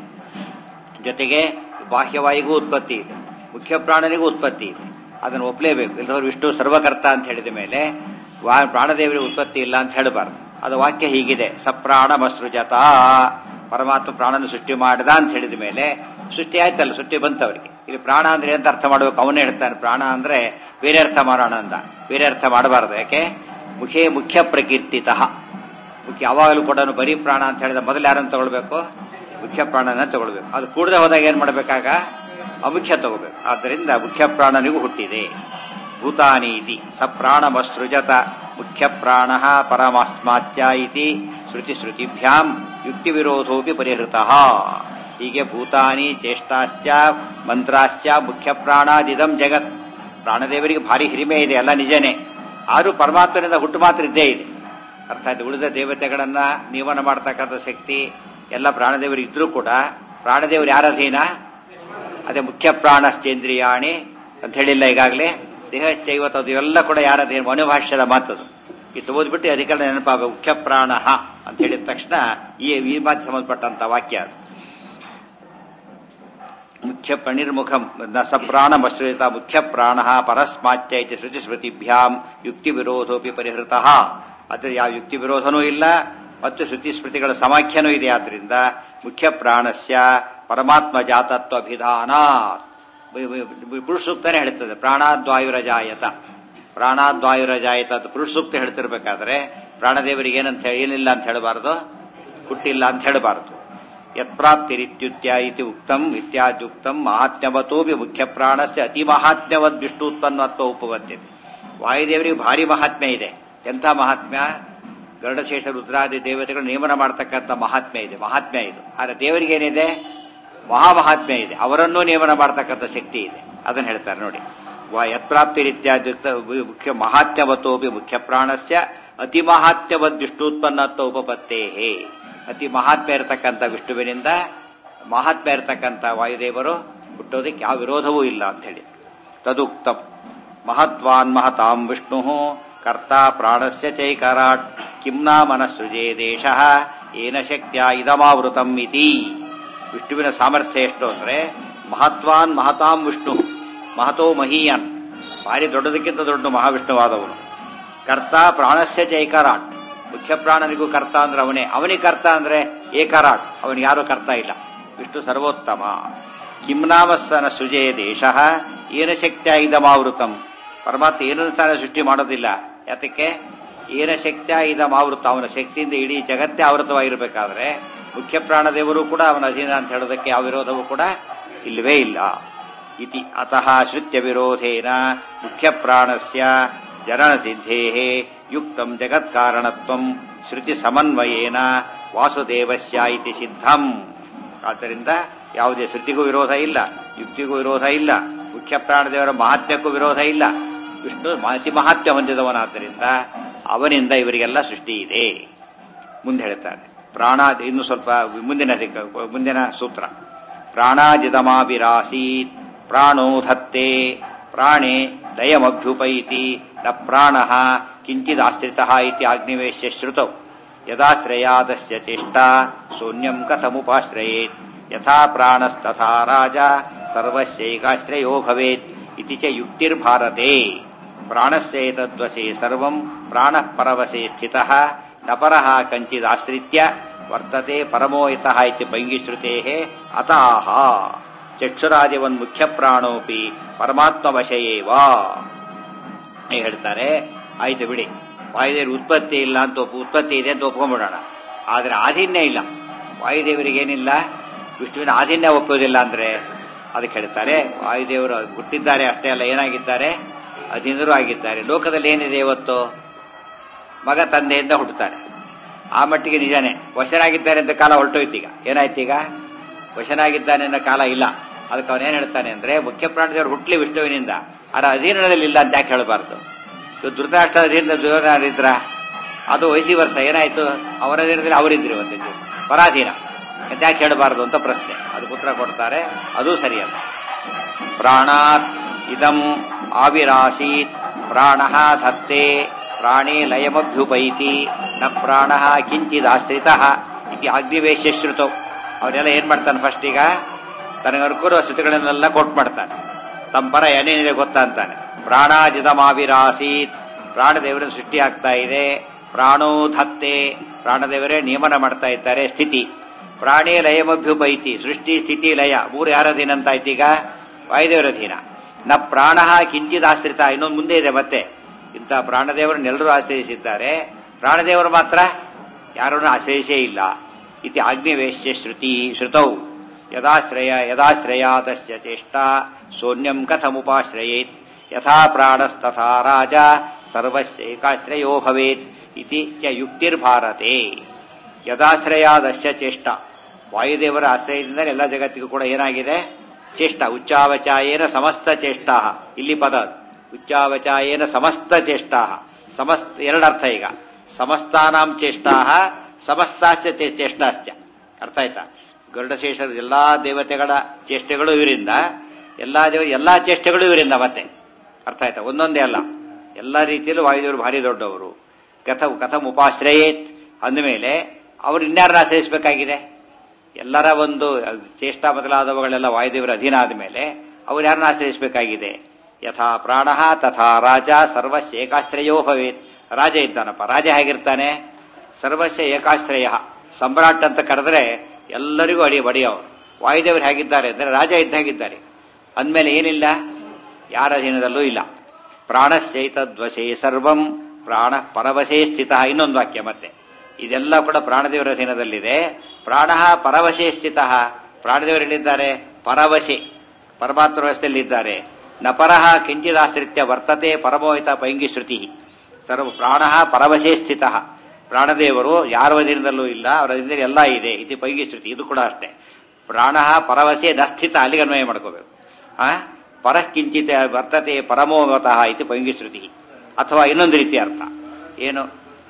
ಜೊತೆಗೆ ಬಾಹ್ಯವಾಯಿಗೂ ಉತ್ಪತ್ತಿ ಇದೆ ಮುಖ್ಯ ಪ್ರಾಣನಿಗೂ ಉತ್ಪತ್ತಿ ಇದೆ ಅದನ್ನು ಒಪ್ಪಲೇಬೇಕು ಇಲ್ಲದವರು ವಿಷ್ಣು ಸರ್ವಕರ್ತ ಅಂತ ಹೇಳಿದ ಮೇಲೆ ಪ್ರಾಣದೇವರಿಗೆ ಉತ್ಪತ್ತಿ ಇಲ್ಲ ಅಂತ ಹೇಳಬಾರ್ದು ಅದು ವಾಕ್ಯ ಹೀಗಿದೆ ಸಪ್ರಾಣ ಮಸೃಜತ ಪರಮಾತ್ಮ ಪ್ರಾಣನ ಸೃಷ್ಟಿ ಮಾಡಿದ ಅಂತ ಹೇಳಿದ ಮೇಲೆ ಸೃಷ್ಟಿ ಆಯ್ತಲ್ಲ ಸೃಷ್ಟಿ ಬಂತವರಿಗೆ ಇಲ್ಲಿ ಪ್ರಾಣ ಅಂದ್ರೆ ಎಂತ ಅರ್ಥ ಮಾಡಬೇಕು ಅವನೇ ಹೇಳ್ತಾನೆ ಪ್ರಾಣ ಅಂದ್ರೆ ಬೇರೆ ಅರ್ಥ ಮಾಡೋಣ ಅಂದ ಬೇರೆ ಅರ್ಥ ಮಾಡಬಾರ್ದು ಯಾಕೆ ಮುಖೇ ಮುಖ್ಯ ಪ್ರಕೀರ್ತಿತ ಮುಖ್ಯ ಯಾವಾಗಲೂ ಕೂಡ ಬರೀ ಪ್ರಾಣ ಅಂತ ಹೇಳಿದ ಮೊದಲು ಯಾರನ್ನು ತಗೊಳ್ಬೇಕು ಮುಖ್ಯ ಪ್ರಾಣನ ತಗೊಳ್ಬೇಕು ಅದು ಕೂಡದೆ ಹೋದಾಗ ಏನ್ ಮಾಡ್ಬೇಕಾಗ ಅಮುಖ್ಯ ತಗೋಬೇಕು ಆದ್ದರಿಂದ ಮುಖ್ಯ ಪ್ರಾಣನಿಗೂ ಹುಟ್ಟಿದೆ ಭೂತಾನಿ ಇತಿ ಸ ಪ್ರಾಣಮಸೃಜತ ಮುಖ್ಯ ಪ್ರಾಣ ಪರಮಾಸ್ಮಾಚ್ಯ ಇತಿ ಶ್ರುತಿ ಶ್ರುತಿಭ್ಯಾಂ ಯುಕ್ತಿ ವಿರೋಧೋಪಿ ಪರಿಹೃತ ಹೀಗೆ ಭೂತಾನಿ ಚೇಷ್ಟಾಶ್ಚ ಮಂತ್ರಾಶ್ಚ ಮುಖ್ಯ ಪ್ರಾಣಾದಿದಂ ಜಗತ್ ಪ್ರಾಣದೇವರಿಗೆ ಭಾರಿ ಹಿರಿಮೆ ಇದೆ ಎಲ್ಲ ನಿಜನೇ ಆದ್ರೂ ಪರಮಾತ್ಮನಿಂದ ಹುಟ್ಟು ಮಾತ್ರ ಇದ್ದೇ ಇದೆ ಅರ್ಥಾತ್ ಉಳಿದ ದೇವತೆಗಳನ್ನ ನಿಯಮನ ಮಾಡ್ತಕ್ಕಂಥ ಶಕ್ತಿ ಎಲ್ಲ ಪ್ರಾಣದೇವರು ಇದ್ರೂ ಕೂಡ ಪ್ರಾಣದೇವರು ಯಾರ ಅಧೀನ ಅದೇ ಮುಖ್ಯ ಪ್ರಾಣಶ್ಚೇಂದ್ರಿಯಾಣಿ ಅಂತ ಹೇಳಿಲ್ಲ ಈಗಾಗಲೇ ದೇಹಶ್ಚೈವತ ಅದು ಎಲ್ಲ ಕೂಡ ಯಾರ ಅಧೀನ ಮನುಭಾಷ್ಯದ ಮಾತದು ಇದು ಓದ್ಬಿಟ್ಟು ಅಧಿಕರಣ ನೆನಪಾಗ ಮುಖ್ಯ ಪ್ರಾಣ ಅಂತ ಹೇಳಿದ ತಕ್ಷಣ ಈ ಈ ಮಾತು ಸಂಬಂಧಪಟ್ಟಂತ ವಾಕ್ಯ ಅದು ಮುಖ್ಯ ಪ್ರಣಿರ್ಮುಖಂ ನ ಸಪ್ರಾಣ ಮಶ್ರಿತ ಮುಖ್ಯ ಪ್ರಾಣ ಪರಸ್ಮಾಚ್ಯ ಇತಿ ಶ್ರುತಿ ಸ್ಮೃತಿಭ್ಯಾಂ ಯುಕ್ತಿ ವಿರೋಧೋಪಿ ಪರಿಹೃತ ಅದ್ರ ಯಾವ ಯುಕ್ತಿ ವಿರೋಧನೂ ಇಲ್ಲ ಮತ್ತು ಶ್ರುತಿ ಸ್ಮೃತಿಗಳ ಸಮಾಖ್ಯನೂ ಇದೆ ಆದ್ರಿಂದ ಮುಖ್ಯ ಪ್ರಾಣಸ್ಯ ಪರಮಾತ್ಮ ಜಾತತ್ವ ಅಭಿಧಾನ ಪುರುಷ ಸೂಕ್ತನೇ ಹೇಳ್ತದೆ ಪ್ರಾಣಾದ್ವಾಯುರಜಾಯತ ಪ್ರಾಣಾದ್ವಾಯುರಜಾಯತ ಅಂತ ಪುರುಷ ಸೂಕ್ತ ಹೇಳ್ತಿರ್ಬೇಕಾದ್ರೆ ಪ್ರಾಣದೇವರಿಗೆ ಏನಂತ ಹೇಳಿ ಏನಿಲ್ಲ ಅಂತ ಹೇಳಬಾರದು ಹುಟ್ಟಿಲ್ಲ ಅಂತ ಹೇಳಬಾರದು ಯತ್ಪ್ರಾಪ್ತಿರಿತ್ಯುತ್ಯ ಇತಿ ಉಕ್ತಂ ಇತ್ಯಾದ್ಯುಕ್ತಂ ಮಹಾತ್ಮ್ಯವತೋಪಿ ಮುಖ್ಯ ಪ್ರಾಣಸ್ಯ ಅತಿ ಮಹಾತ್ಮ್ಯವದ್ ವಿಷ್ಣುತ್ಪನ್ನತ್ವ ಉಪಪದ್ಯತೆ ವಾಯುದೇವರಿಗೆ ಭಾರಿ ಮಹಾತ್ಮ್ಯ ಇದೆ ಎಂಥ ಮಹಾತ್ಮ್ಯ ಗರುಡಶೇಷ ರುದ್ರಾದಿ ದೇವತೆಗಳು ನೇಮನ ಮಾಡ್ತಕ್ಕಂಥ ಮಹಾತ್ಮ್ಯ ಇದೆ ಮಹಾತ್ಮ್ಯ ಇದು ಆದರೆ ದೇವರಿಗೆ ಏನಿದೆ ಮಹಾಮಹಾತ್ಮ್ಯ ಇದೆ ಅವರನ್ನೂ ನೇಮನ ಮಾಡ್ತಕ್ಕಂಥ ಶಕ್ತಿ ಇದೆ ಅದನ್ನ ಹೇಳ್ತಾರೆ ನೋಡಿ ವ ಯತ್ಪ್ರಾಪ್ತಿರಿತ್ಯಾದ್ಯುಕ್ತ ಮುಖ್ಯ ಮಹಾತ್ಮ್ಯವತೋಪಿ ಮುಖ್ಯ ಪ್ರಾಣಸ್ಯ ಅತಿ ಮಹಾತ್ಮ್ಯವದ್ ವಿಷ್ಣುತ್ಪನ್ನತ್ವ ಉಪಪತ್ತೇಹೇ ಅತಿ ಮಹಾತ್ಮ್ಯ ಇರತಕ್ಕಂಥ ವಿಷ್ಣುವಿನಿಂದ ಮಹಾತ್ಮ್ಯ ಇರತಕ್ಕಂಥ ವಾಯುದೇವರು ಹುಟ್ಟೋದಕ್ಕೆ ಯಾವ ವಿರೋಧವೂ ಇಲ್ಲ ಅಂತ ಹೇಳಿ ತದುಕ್ತಂ ಮಹತ್ವಾನ್ ಮಹತಾಂ ವಿಷ್ಣು ಕರ್ತ ಪ್ರಾಣಸ್ಯ ಚೈಕರಾಟ್ ಕಿಂ ನಾಮನ ಸೃಜೇ ದೇಶ ಏನ ಶಕ್ತಿಯ ಇದಮಾವೃತಂ ಇತಿ ವಿಷ್ಣುವಿನ ಸಾಮರ್ಥ್ಯ ಎಷ್ಟು ಅಂದ್ರೆ ಮಹತ್ವಾನ್ ಮಹತಾಂ ವಿಷ್ಣು ಮಹತೋ ಮಹೀಯನ್ ಭಾರಿ ದೊಡ್ಡದಕ್ಕಿಂತ ದೊಡ್ಡ ಮಹಾವಿಷ್ಣುವಾದವನು ಕರ್ತ ಪ್ರಾಣಸ್ಯ ಚೈಕರಾಟ್ ಮುಖ್ಯ ಪ್ರಾಣನಿಗೂ ಕರ್ತ ಅಂದ್ರೆ ಅವನೇ ಅವನಿಗೆ ಕರ್ತ ಅಂದ್ರೆ ಏಕರಾಟ್ ಅವನಿಗೆ ಯಾರು ಕರ್ತ ಇಲ್ಲ ವಿಷ್ಣು ಸರ್ವೋತ್ತಮ ಕಿಂನಾಮಸ್ತನ ಸೃಜೇ ದೇಶ ಏನ ಶಕ್ತಿಯ ಇದಮಾವೃತಂ ಪರಮಾತ್ಮ ಏನನ್ನು ತಾನೇ ಸೃಷ್ಟಿ ಮಾಡೋದಿಲ್ಲ ಯಾತಕ್ಕೆ ಏನ ಶಕ್ತಿಯ ಇದಮಾವೃತ ಅವನ ಶಕ್ತಿಯಿಂದ ಇಡೀ ಜಗತ್ತೇ ಆವೃತವಾಗಿರಬೇಕಾದ್ರೆ ಮುಖ್ಯ ಪ್ರಾಣದೇವರು ಕೂಡ ಅವನ ಅಧೀನ ಅಂತ ಹೇಳೋದಕ್ಕೆ ಯಾವ ವಿರೋಧವೂ ಕೂಡ ಇಲ್ಲವೇ ಇಲ್ಲ ಇತಿ ಅತಃ ಶ್ರುತ್ಯ ವಿರೋಧೇನ ಮುಖ್ಯ ಪ್ರಾಣಸ್ಯ ಜನನ ಸಿದ್ಧೇ ಯುಕ್ತಂ ಜಗತ್ಕಾರಣತ್ವಂ ಶ್ರುತಿ ಸಮನ್ವಯೇನ ವಾಸುದೇವಸ್ಯ ಇತಿ ಸಿದ್ಧಂ ಆದ್ದರಿಂದ ಯಾವುದೇ ಶ್ರುತಿಗೂ ವಿರೋಧ ಇಲ್ಲ ಯುಕ್ತಿಗೂ ವಿರೋಧ ಇಲ್ಲ ಮುಖ್ಯ ಪ್ರಾಣದೇವರ ಮಹಾತ್ಮ್ಯಕ್ಕೂ ವಿರೋಧ ಇಲ್ಲ ವಿಷ್ಣು ಅತಿ ಮಹಾತ್ಮ್ಯ ಹೊಂದಿದವನಾದ್ದರಿಂದ ಅವನಿಂದ ಇವರಿಗೆಲ್ಲ ಸೃಷ್ಟಿ ಇದೆ ಮುಂದೆ ಹೇಳ್ತಾರೆ ಪ್ರಾಣ ಇನ್ನು ಸ್ವಲ್ಪ ಮುಂದಿನ ದಿಕ್ಕ- ಮುಂದಿನ ಸೂತ್ರ ಪ್ರಾಣಾಜಿದಮಾಭಿರಾಸೀತ್ ಪ್ರಾಣೋ ಧತ್ತೆ ಪ್ರಾಣೆ ದಯಮಭ್ಯುಪೈತಿ ನ ಪ್ರಾಣ ಕಿಂಚಿದಾಶ್ರಿತ ಇತಿ ಆಗ್ನಿವೇಶ್ಯ ಶ್ರುತೌ ಯದಾಶ್ರಯಾದಸ್ಯ ಚೇಷ್ಟಾ ಶೂನ್ಯಂ ಕಥಮುಪಾಶ್ರಯೇತ್ ಯಥಾ ಪ್ರಾಣಸ್ತಥಾ ರಾಜ ಸರ್ವಸ್ಯೈಕಾಶ್ರಯೋ ಭವೇತ್ ಇತಿ ಚ ಯುಕ್ತಿರ್ಭಾರತೆ ಪ್ರಾಣಸ್ಯೇತದ್ವಶೇ ಸರ್ವಂ ಪ್ರಾಣಃ ಪರವಶೇ ಸ್ಥಿತಃ ನ ಪರಃ ಕಂಚಿದಾಶ್ರಿತ್ಯ ವರ್ತತೆ ಪರಮೋ ಯತಃ ಇತಿ ಭಂಗಿಶ್ರುತೇಃ ಅತಾಹ ಚಕ್ಷುರಾದಿವನ್ ಮುಖ್ಯ ಪ್ರಾಣೋಪಿ ಪರಮಾತ್ಮ ವಶಯೇವ ಹೀಗೆ ಹೇಳ್ತಾರೆ ಆಯ್ತು ಬಿಡಿ ವಾಯುದೇವರು ಉತ್ಪತ್ತಿ ಇಲ್ಲ ಅಂತ ಒಪ್ಪು ಉತ್ಪತ್ತಿ ಇದೆ ಅಂತ ಒಪ್ಕೊಂಡ್ಬಿಡೋಣ ಆದ್ರೆ ಆಧೀನ್ಯ ಇಲ್ಲ ವಾಯುದೇವರಿಗೇನಿಲ್ಲ ವಿಷ್ಣುವಿನ ಆಧೀನ್ಯ ಒಪ್ಪೋದಿಲ್ಲ ಅಂದ್ರೆ ಅದಕ್ಕೆ ಹೇಳ್ತಾರೆ ವಾಯುದೇವರು ಹುಟ್ಟಿದ್ದಾರೆ ಅಷ್ಟೇ ಅಲ್ಲ ಏನಾಗಿದ್ದಾರೆ ಅಧೀನರು ಆಗಿದ್ದಾರೆ ಲೋಕದಲ್ಲಿ ಏನಿದೆ ಇವತ್ತು ಮಗ ತಂದೆಯಿಂದ ಹುಟ್ಟುತ್ತಾನೆ ಆ ಮಟ್ಟಿಗೆ ನಿಜಾನೇ ವಶನಾಗಿದ್ದಾರೆ ಅಂತ ಕಾಲ ಹೊರಟೋಯ್ತೀಗ ಏನಾಯ್ತೀಗ ವಶನಾಗಿದ್ದಾನೆ ಅನ್ನೋ ಕಾಲ ಇಲ್ಲ ಅದಕ್ಕೆ ಅವನೇನ್ ಹೇಳ್ತಾನೆ ಅಂದ್ರೆ ಮುಖ್ಯ ಪ್ರಾಣದೇವರು ಹುಟ್ಲಿ ವಿಷ್ಣುವಿನಿಂದ ಅದರ ಅಧೀನದಲ್ಲಿ ಇಲ್ಲ ಅಂತ ಯಾಕೆ ಹೇಳಬಾರ್ದು ಇವತ್ತು ಧೃತರಾಷ್ಟ್ರ ಅಧೀನದ ದುರ್ಯೋಧನ ಇದ್ರ ಅದು ವಯಸ್ಸಿ ವರ್ಷ ಏನಾಯ್ತು ಅವರ ಅಧೀನದಲ್ಲಿ ಅವರಿದ್ರು ಒಂದೇ ದಿವಸ ಪರಾಧೀನ ಅಂತ ಯಾಕೆ ಹೇಳಬಾರ್ದು ಅಂತ ಪ್ರಶ್ನೆ ಅದಕ್ಕೆ ಉತ್ತರ ಕೊಡ್ತಾರೆ ಅದೂ ಸರಿಯಲ್ಲ ಪ್ರಾಣಾತ್ ಇದಂ ಆವಿರಾಸೀತ್ ಪ್ರಾಣ ಧತ್ತೆ ಪ್ರಾಣೇ ಲಯಮಭ್ಯುಪೈತಿ ನ ಪ್ರಾಣ ಕಿಂಚಿದಾಶ್ರಿತ ಇತಿ ಅಗ್ನಿವೇಶ್ಯ ಶ್ರುತೌ ಅವನೆಲ್ಲ ಏನ್ ಮಾಡ್ತಾನೆ ಫಸ್ಟ್ ಈಗ ತನಗೆ ಅನುಕೂಲ ಶ್ರುತಿಗಳನ್ನೆಲ್ಲ ಕೊಟ್ಟು ಮಾಡ್ತಾನೆ ತಮ್ಮ ಪರ ಏನೇನಿದೆ ಗೊತ್ತಾ ಅಂತಾನೆ ಪ್ರಾಣಾಜಿದಮಾವಿರಾಸೀತ್ ಪ್ರಾಣದೇವರ ಸೃಷ್ಟಿ ಆಗ್ತಾ ಇದೆ ಪ್ರಾಣೋ ಧತ್ತೆ ಪ್ರಾಣದೇವರೇ ನಿಯಮನ ಮಾಡ್ತಾ ಇದ್ದಾರೆ ಸ್ಥಿತಿ ಪ್ರಾಣಿ ಲಯಮಭ್ಯುಪೈತಿ ಸೃಷ್ಟಿ ಸ್ಥಿತಿ ಲಯ ಮೂರು ಯಾರ ಅಧೀನ ಅಂತ ಆಯ್ತು ಈಗ ವಾಯುದೇವರ ಅಧೀನ ನ ಪ್ರಾಣ ಕಿಂಚಿತ್ ಆಶ್ರಿತ ಇನ್ನೊಂದು ಮುಂದೆ ಇದೆ ಮತ್ತೆ ಇಂಥ ಪ್ರಾಣದೇವರನ್ನೆಲ್ಲರೂ ಆಶ್ರಯಿಸಿದ್ದಾರೆ ಪ್ರಾಣದೇವರು ಮಾತ್ರ ಯಾರನ್ನು ಆಶ್ರಯಿಸೇ ಇಲ್ಲ ಇತಿ ಆಗ್ನಿವೇಶ್ಯ ಶ್ರುತಿ ಶ್ರುತೌ ಯದಾಶ್ರಯ ಯದಾಶ್ರಯಾದಸ್ಯ ಚೇಷ್ಟಾ ಶೂನ್ಯಂ ಕಥಮುಪಾಶ್ರಯೇತ್ ಯಥಾ ಪ್ರಾಣಸ್ತಥಾ ರಾಜ ಸರ್ವಸ್ಯೈಕಾಶ್ರಯೋ ಭವೇತ್ ಇತಿ ಚ ಯುಕ್ತಿರ್ಭಾರತೆ ಯದಾಶ್ರಯಾದಸ್ಯ ಚೇಷ್ಟ ವಾಯುದೇವರ ಆಶ್ರಯದಿಂದ ಎಲ್ಲ ಜಗತ್ತಿಗೂ ಕೂಡ ಏನಾಗಿದೆ ಚೇಷ್ಟ ಉಚ್ಚಾವಚಾಯೇನ ಸಮಸ್ತ ಚೇಷ್ಟಾ ಇಲ್ಲಿ ಪದ ಅದು. ಉಚ್ಚಾವಚಾಯೇನ ಸಮಸ್ತ ಚೇಷ್ಟಾ ಸಮಸ್ತ ಎರಡರ್ಥ ಈಗ ಸಮಸ್ತಾನಾಂ ಚೇಷ್ಟಾ ಸಮಸ್ತಾಶ್ಚ ಚೇ- ಚೇಷ್ಟಾಶ್ಚ ಅರ್ಥ ಆಯ್ತಾ ಗರುಡಶೇಷರ ಎಲ್ಲಾ ದೇವತೆಗಳ ಚೇಷ್ಟೆಗಳು ಇವರಿಂದ ಎಲ್ಲಾ ದೇವ ಎಲ್ಲಾ ಚೇಷ್ಟೆಗಳು ಇವರಿಂದ ಮತ್ತೆ ಅರ್ಥ ಆಯ್ತಾ ಒಂದೊಂದೇ ಅಲ್ಲ ಎಲ್ಲಾ ರೀತಿಯಲ್ಲೂ ವಾಯುದೇವರು ಭಾರಿ ದೊಡ್ಡವರು ಕಥ ಕಥಂ ಉಪಾಶ್ರಯೇತ್ ಅಂದಮೇಲೆ ಅವರು ಇನ್ಯಾರನ್ನ ಆಶ್ರಯಿಸಬೇಕಾಗಿದೆ ಎಲ್ಲರ ಒಂದು ಚೇಷ್ಟಾ ಬದಲಾದವುಗಳೆಲ್ಲ ವಾಯುದೇವರ ಅಧೀನ ಆದಮೇಲೆ ಅವ್ರು ಯಾರನ್ನ ಆಶ್ರಯಿಸಬೇಕಾಗಿದೆ ಯಥಾ ಪ್ರಾಣ ತಥಾ ರಾಜ ಸರ್ವಸ್ಯ ಏಕಾಶ್ರಯೋ ಭವೇತ್ ರಾಜ ಇದ್ದಾನಪ್ಪ ರಾಜ ಹೇಗಿರ್ತಾನೆ ಸರ್ವಸ್ಯ ಏಕಾಶ್ರಯ ಸಮ್ರಾಟ್ ಅಂತ ಕರೆದ್ರೆ ಎಲ್ಲರಿಗೂ ಅಡಿ ಬಡಿಯವರು ವಾಯುದೇವರು ಹೇಗಿದ್ದಾರೆ ಅಂದ್ರೆ ರಾಜ ಇದ್ದಾಗಿದ್ದಾರೆ ಅಂದಮೇಲೆ ಏನಿಲ್ಲ ಯಾರ ಅಧೀನದಲ್ಲೂ ಇಲ್ಲ ಪ್ರಾಣಶ್ಚೈತದ್ವಶೇ ಸರ್ವಂ ಪ್ರಾಣ ಪರವಶೇ ಸ್ಥಿತ ಇನ್ನೊಂದು ವಾಕ್ಯ ಮತ್ತೆ ಇದೆಲ್ಲ ಕೂಡ ಪ್ರಾಣದೇವರ ಅಧೀನದಲ್ಲಿದೆ ಪ್ರಾಣ ಪರವಶೆ ಸ್ಥಿತ ಪ್ರಾಣದೇವರು ಎಲ್ಲಿದ್ದಾರೆ ಪರವಶೆ ಪರಮಾತ್ಮ ವ್ಯವಸ್ಥೆಯಲ್ಲಿದ್ದಾರೆ ನ ಪರಹ ಕಿಂಚಿದಾಶ್ರಿತ್ಯ ವರ್ತತೆ ಪರಮೋಹಿತ ಪೈಂಗಿ ಶ್ರುತಿ ಸರ್ವ ಪ್ರಾಣ ಪರವಶೇ ಸ್ಥಿತ ಪ್ರಾಣದೇವರು ಯಾರ ಅಧೀನದಲ್ಲೂ ಇಲ್ಲ ಅವರ ಅಧೀನದಲ್ಲಿ ಎಲ್ಲ ಇದೆ ಇದು ಪೈಂಗಿ ಶ್ರುತಿ ಇದು ಕೂಡ ಅಷ್ಟೇ ಪ್ರಾಣ ಪರವಶೆ ನ ಸ್ಥಿತ ಅಲ್ಲಿಗೆ ಅನ್ವಯ ಮಾಡ್ಕೋಬೇಕು ಆ ಪರಃ ಕಿಂಚಿತ ವರ್ತತೆ ಪರಮೋಮತಃ ಇದು ಪೈಂಗಿ ಶ್ರುತಿ ಅಥವಾ ಇನ್ನೊಂದು ರೀತಿ ಅರ್ಥ ಏನು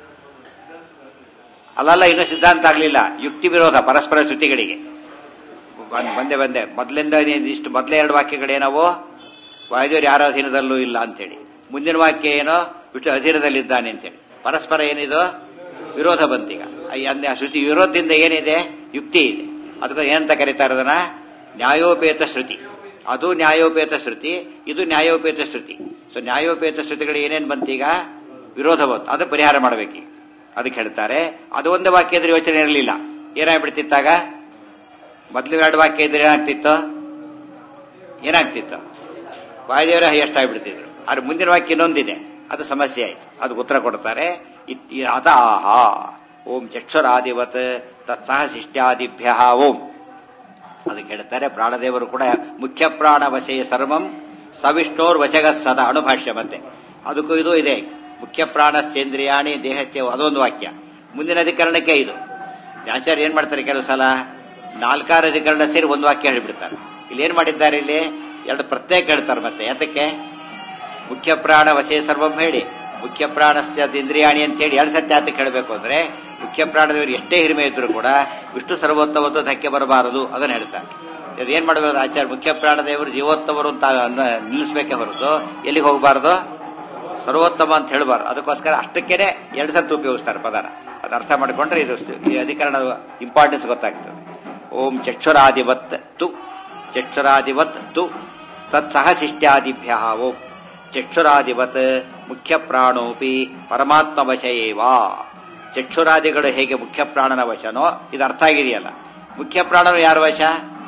ಅಲ್ಲಲ್ಲ ಇನ್ನೂ ಸಿದ್ಧಾಂತ ಆಗಲಿಲ್ಲ ಯುಕ್ತಿ ವಿರೋಧ ಪರಸ್ಪರ ಶ್ರುತಿಗಳಿಗೆ ಬಂದ್- ಬಂದೆ ಬಂದೆ ಮೊದಲಿಂದ ಇಷ್ಟು ಮೊದಲೇ ಎರಡು ವಾಕ್ಯಗಳೇನವು ವಾಯುದೇವರು ಯಾರ ಅಧೀನದಲ್ಲೂ ಇಲ್ಲ ಅಂತೇಳಿ ಮುಂದಿನ ವಾಕ್ಯ ಏನೋ ವಿಷ್ಣು ಅಧೀನದಲ್ಲಿದ್ದಾನೆ ಅಂತೇಳಿ ಪರಸ್ಪರ ಏನಿದು ವಿರೋಧ ಬಂತೀಗ ಅಂದೆ ಆ ಶ್ರುತಿ ವಿರೋಧದಿಂದ ಏನಿದೆ ಯುಕ್ತಿ ಇದೆ ಅದಕ್ಕೆ ಏನಂತ ಕರೀತಾರೆ ಅದನ್ನ ನ್ಯಾಯೋಪೇತ ಶ್ರುತಿ ಅದು ನ್ಯಾಯೋಪೇತ ಶ್ರುತಿ ಇದು ನ್ಯಾಯೋಪೇತ ಶ್ರುತಿ ಸೊ ನ್ಯಾಯೋಪೇತ ಶ್ರುತಿಗಳು ಏನೇನು ಬಂತೀಗ ವಿರೋಧ ಬಂತು ಅದು ಪರಿಹಾರ ಮಾಡಬೇಕೀಗ ಅದಕ್ಕೆ ಹೇಳ್ತಾರೆ ಅದು ಒಂದು ವಾಕ್ಯ ಇದ್ರೆ ಯೋಚನೆ ಇರಲಿಲ್ಲ ಏನಾಗ್ಬಿಡ್ತಿತ್ತಾಗ ಮೊದಲು ಎರಡು ವಾಕ್ಯ ಇದ್ರೆ ಏನಾಗ್ತಿತ್ತು ಏನಾಗ್ತಿತ್ತು ವಾಯುದೇವರ ಎಷ್ಟಾಗ್ಬಿಡ್ತಿದ್ರು ಆದ್ರೆ ಮುಂದಿನ ವಾಕ್ಯ ಇನ್ನೊಂದಿದೆ ಅದು ಸಮಸ್ಯೆ ಆಯ್ತು ಅದಕ್ಕೆ ಉತ್ತರ ಕೊಡ್ತಾರೆ ಇತ್- ಅತಾಹ ಓಂ ಚಕ್ಷುರಾದಿವತ್ ತತ್ಸಹ ಶಿಷ್ಟ್ಯಾದಿಭ್ಯ ಓಂ ಅದಕ್ಕೆ ಹೇಳ್ತಾರೆ ಪ್ರಾಣದೇವರು ಕೂಡ ಮುಖ್ಯ ಪ್ರಾಣ ವಶೇ ಸರ್ವಂ ಸವಿಷ್ಣೋರ್ ವಶಗ ಸದಾ ಅಣುಭಾಷ್ಯ ಮತ್ತೆ ಅದಕ್ಕೂ ಇದು ಇದೆ ಮುಖ್ಯ ಪ್ರಾಣಶ್ಚೇಂದ್ರಿಯಾಣಿ ದೇಹಕ್ಕೆ ಅದೊಂದು ವಾಕ್ಯ ಮುಂದಿನ ಅಧಿಕರಣಕ್ಕೆ ಇದು ಆಚಾರ್ಯ ಏನ್ ಮಾಡ್ತಾರೆ ಕೆಲವು ಸಲ ನಾಲ್ಕಾರು ಅಧಿಕರಣ ಸೇರಿ ಒಂದು ವಾಕ್ಯ ಹೇಳಿಬಿಡ್ತಾರೆ ಇಲ್ಲಿ ಏನ್ ಮಾಡಿದ್ದಾರೆ ಇಲ್ಲಿ ಎರಡು ಪ್ರತ್ಯೇಕ ಹೇಳ್ತಾರೆ ಮತ್ತೆ ಯಾತಕ್ಕೆ ಮುಖ್ಯ ಪ್ರಾಣ ವಶೇ ಸರ್ವಂ ಹೇಳಿ ಮುಖ್ಯ ಪ್ರಾಣಸ್ಥ ಇಂದ್ರಿಯಾಣಿ ಅಂತ ಹೇಳಿ ಎರಡು ಸತ್ಯ ಯಾತಕ್ಕೆ ಹೇಳಬೇಕು ಅಂದ್ರೆ ಮುಖ್ಯ ಪ್ರಾಣದವರು ಎಷ್ಟೇ ಹಿರಿಮೆ ಇದ್ರು ಕೂಡ ವಿಷ್ಣು ಸರ್ವೋತ್ತಮದ್ದು ಧಕ್ಕೆ ಬರಬಾರದು ಅದನ್ನ ಹೇಳ್ತಾರೆ ಇದು ಏನ್ ಮಾಡಬೇಕು ಆಚಾರ್ಯ ಮುಖ್ಯ ಪ್ರಾಣದೇವರು ಜೀವೋತ್ತಮರು ಅಂತ ಅನ್ನ- ನಿಲ್ಲಿಸ್ಬೇಕೇ ಹೊರತು ಎಲ್ಲಿಗೆ ಹೋಗಬಾರದು ಸರ್ವೋತ್ತಮ ಅಂತ ಹೇಳಬಾರ್ದು ಅದಕ್ಕೋಸ್ಕರ ಅಷ್ಟಕ್ಕೇನೆ ಎರಡು ಸತ್ತು ಉಪಯೋಗಿಸ್ತಾರೆ ಪದನ ಅದು ಅರ್ಥ ಮಾಡಿಕೊಂಡ್ರೆ ಇದು ಈ ಅಧಿಕರಣದ ಇಂಪಾರ್ಟೆನ್ಸ್ ಗೊತ್ತಾಗ್ತದೆ ಓಂ ಚಕ್ಷುರಾದಿವತ್ ತು ಚಕ್ಷುರಾದಿವತ್ ತು ತತ್ಸಹ ಶಿಷ್ಟ್ಯಾದಿಭ್ಯ ಓಂ ಚಕ್ಷುರಾದಿವತ್ ಮುಖ್ಯ ಪ್ರಾಣೋಪಿ ಪರಮಾತ್ಮ ವಶ ಏವಾ ಚಕ್ಷುರಾದಿಗಳು ಹೇಗೆ ಮುಖ್ಯ ಪ್ರಾಣನ ವಶನೋ ಇದು ಅರ್ಥ ಆಗಿದೆಯಲ್ಲ ಮುಖ್ಯ ಪ್ರಾಣನು ಯಾರ ವಶ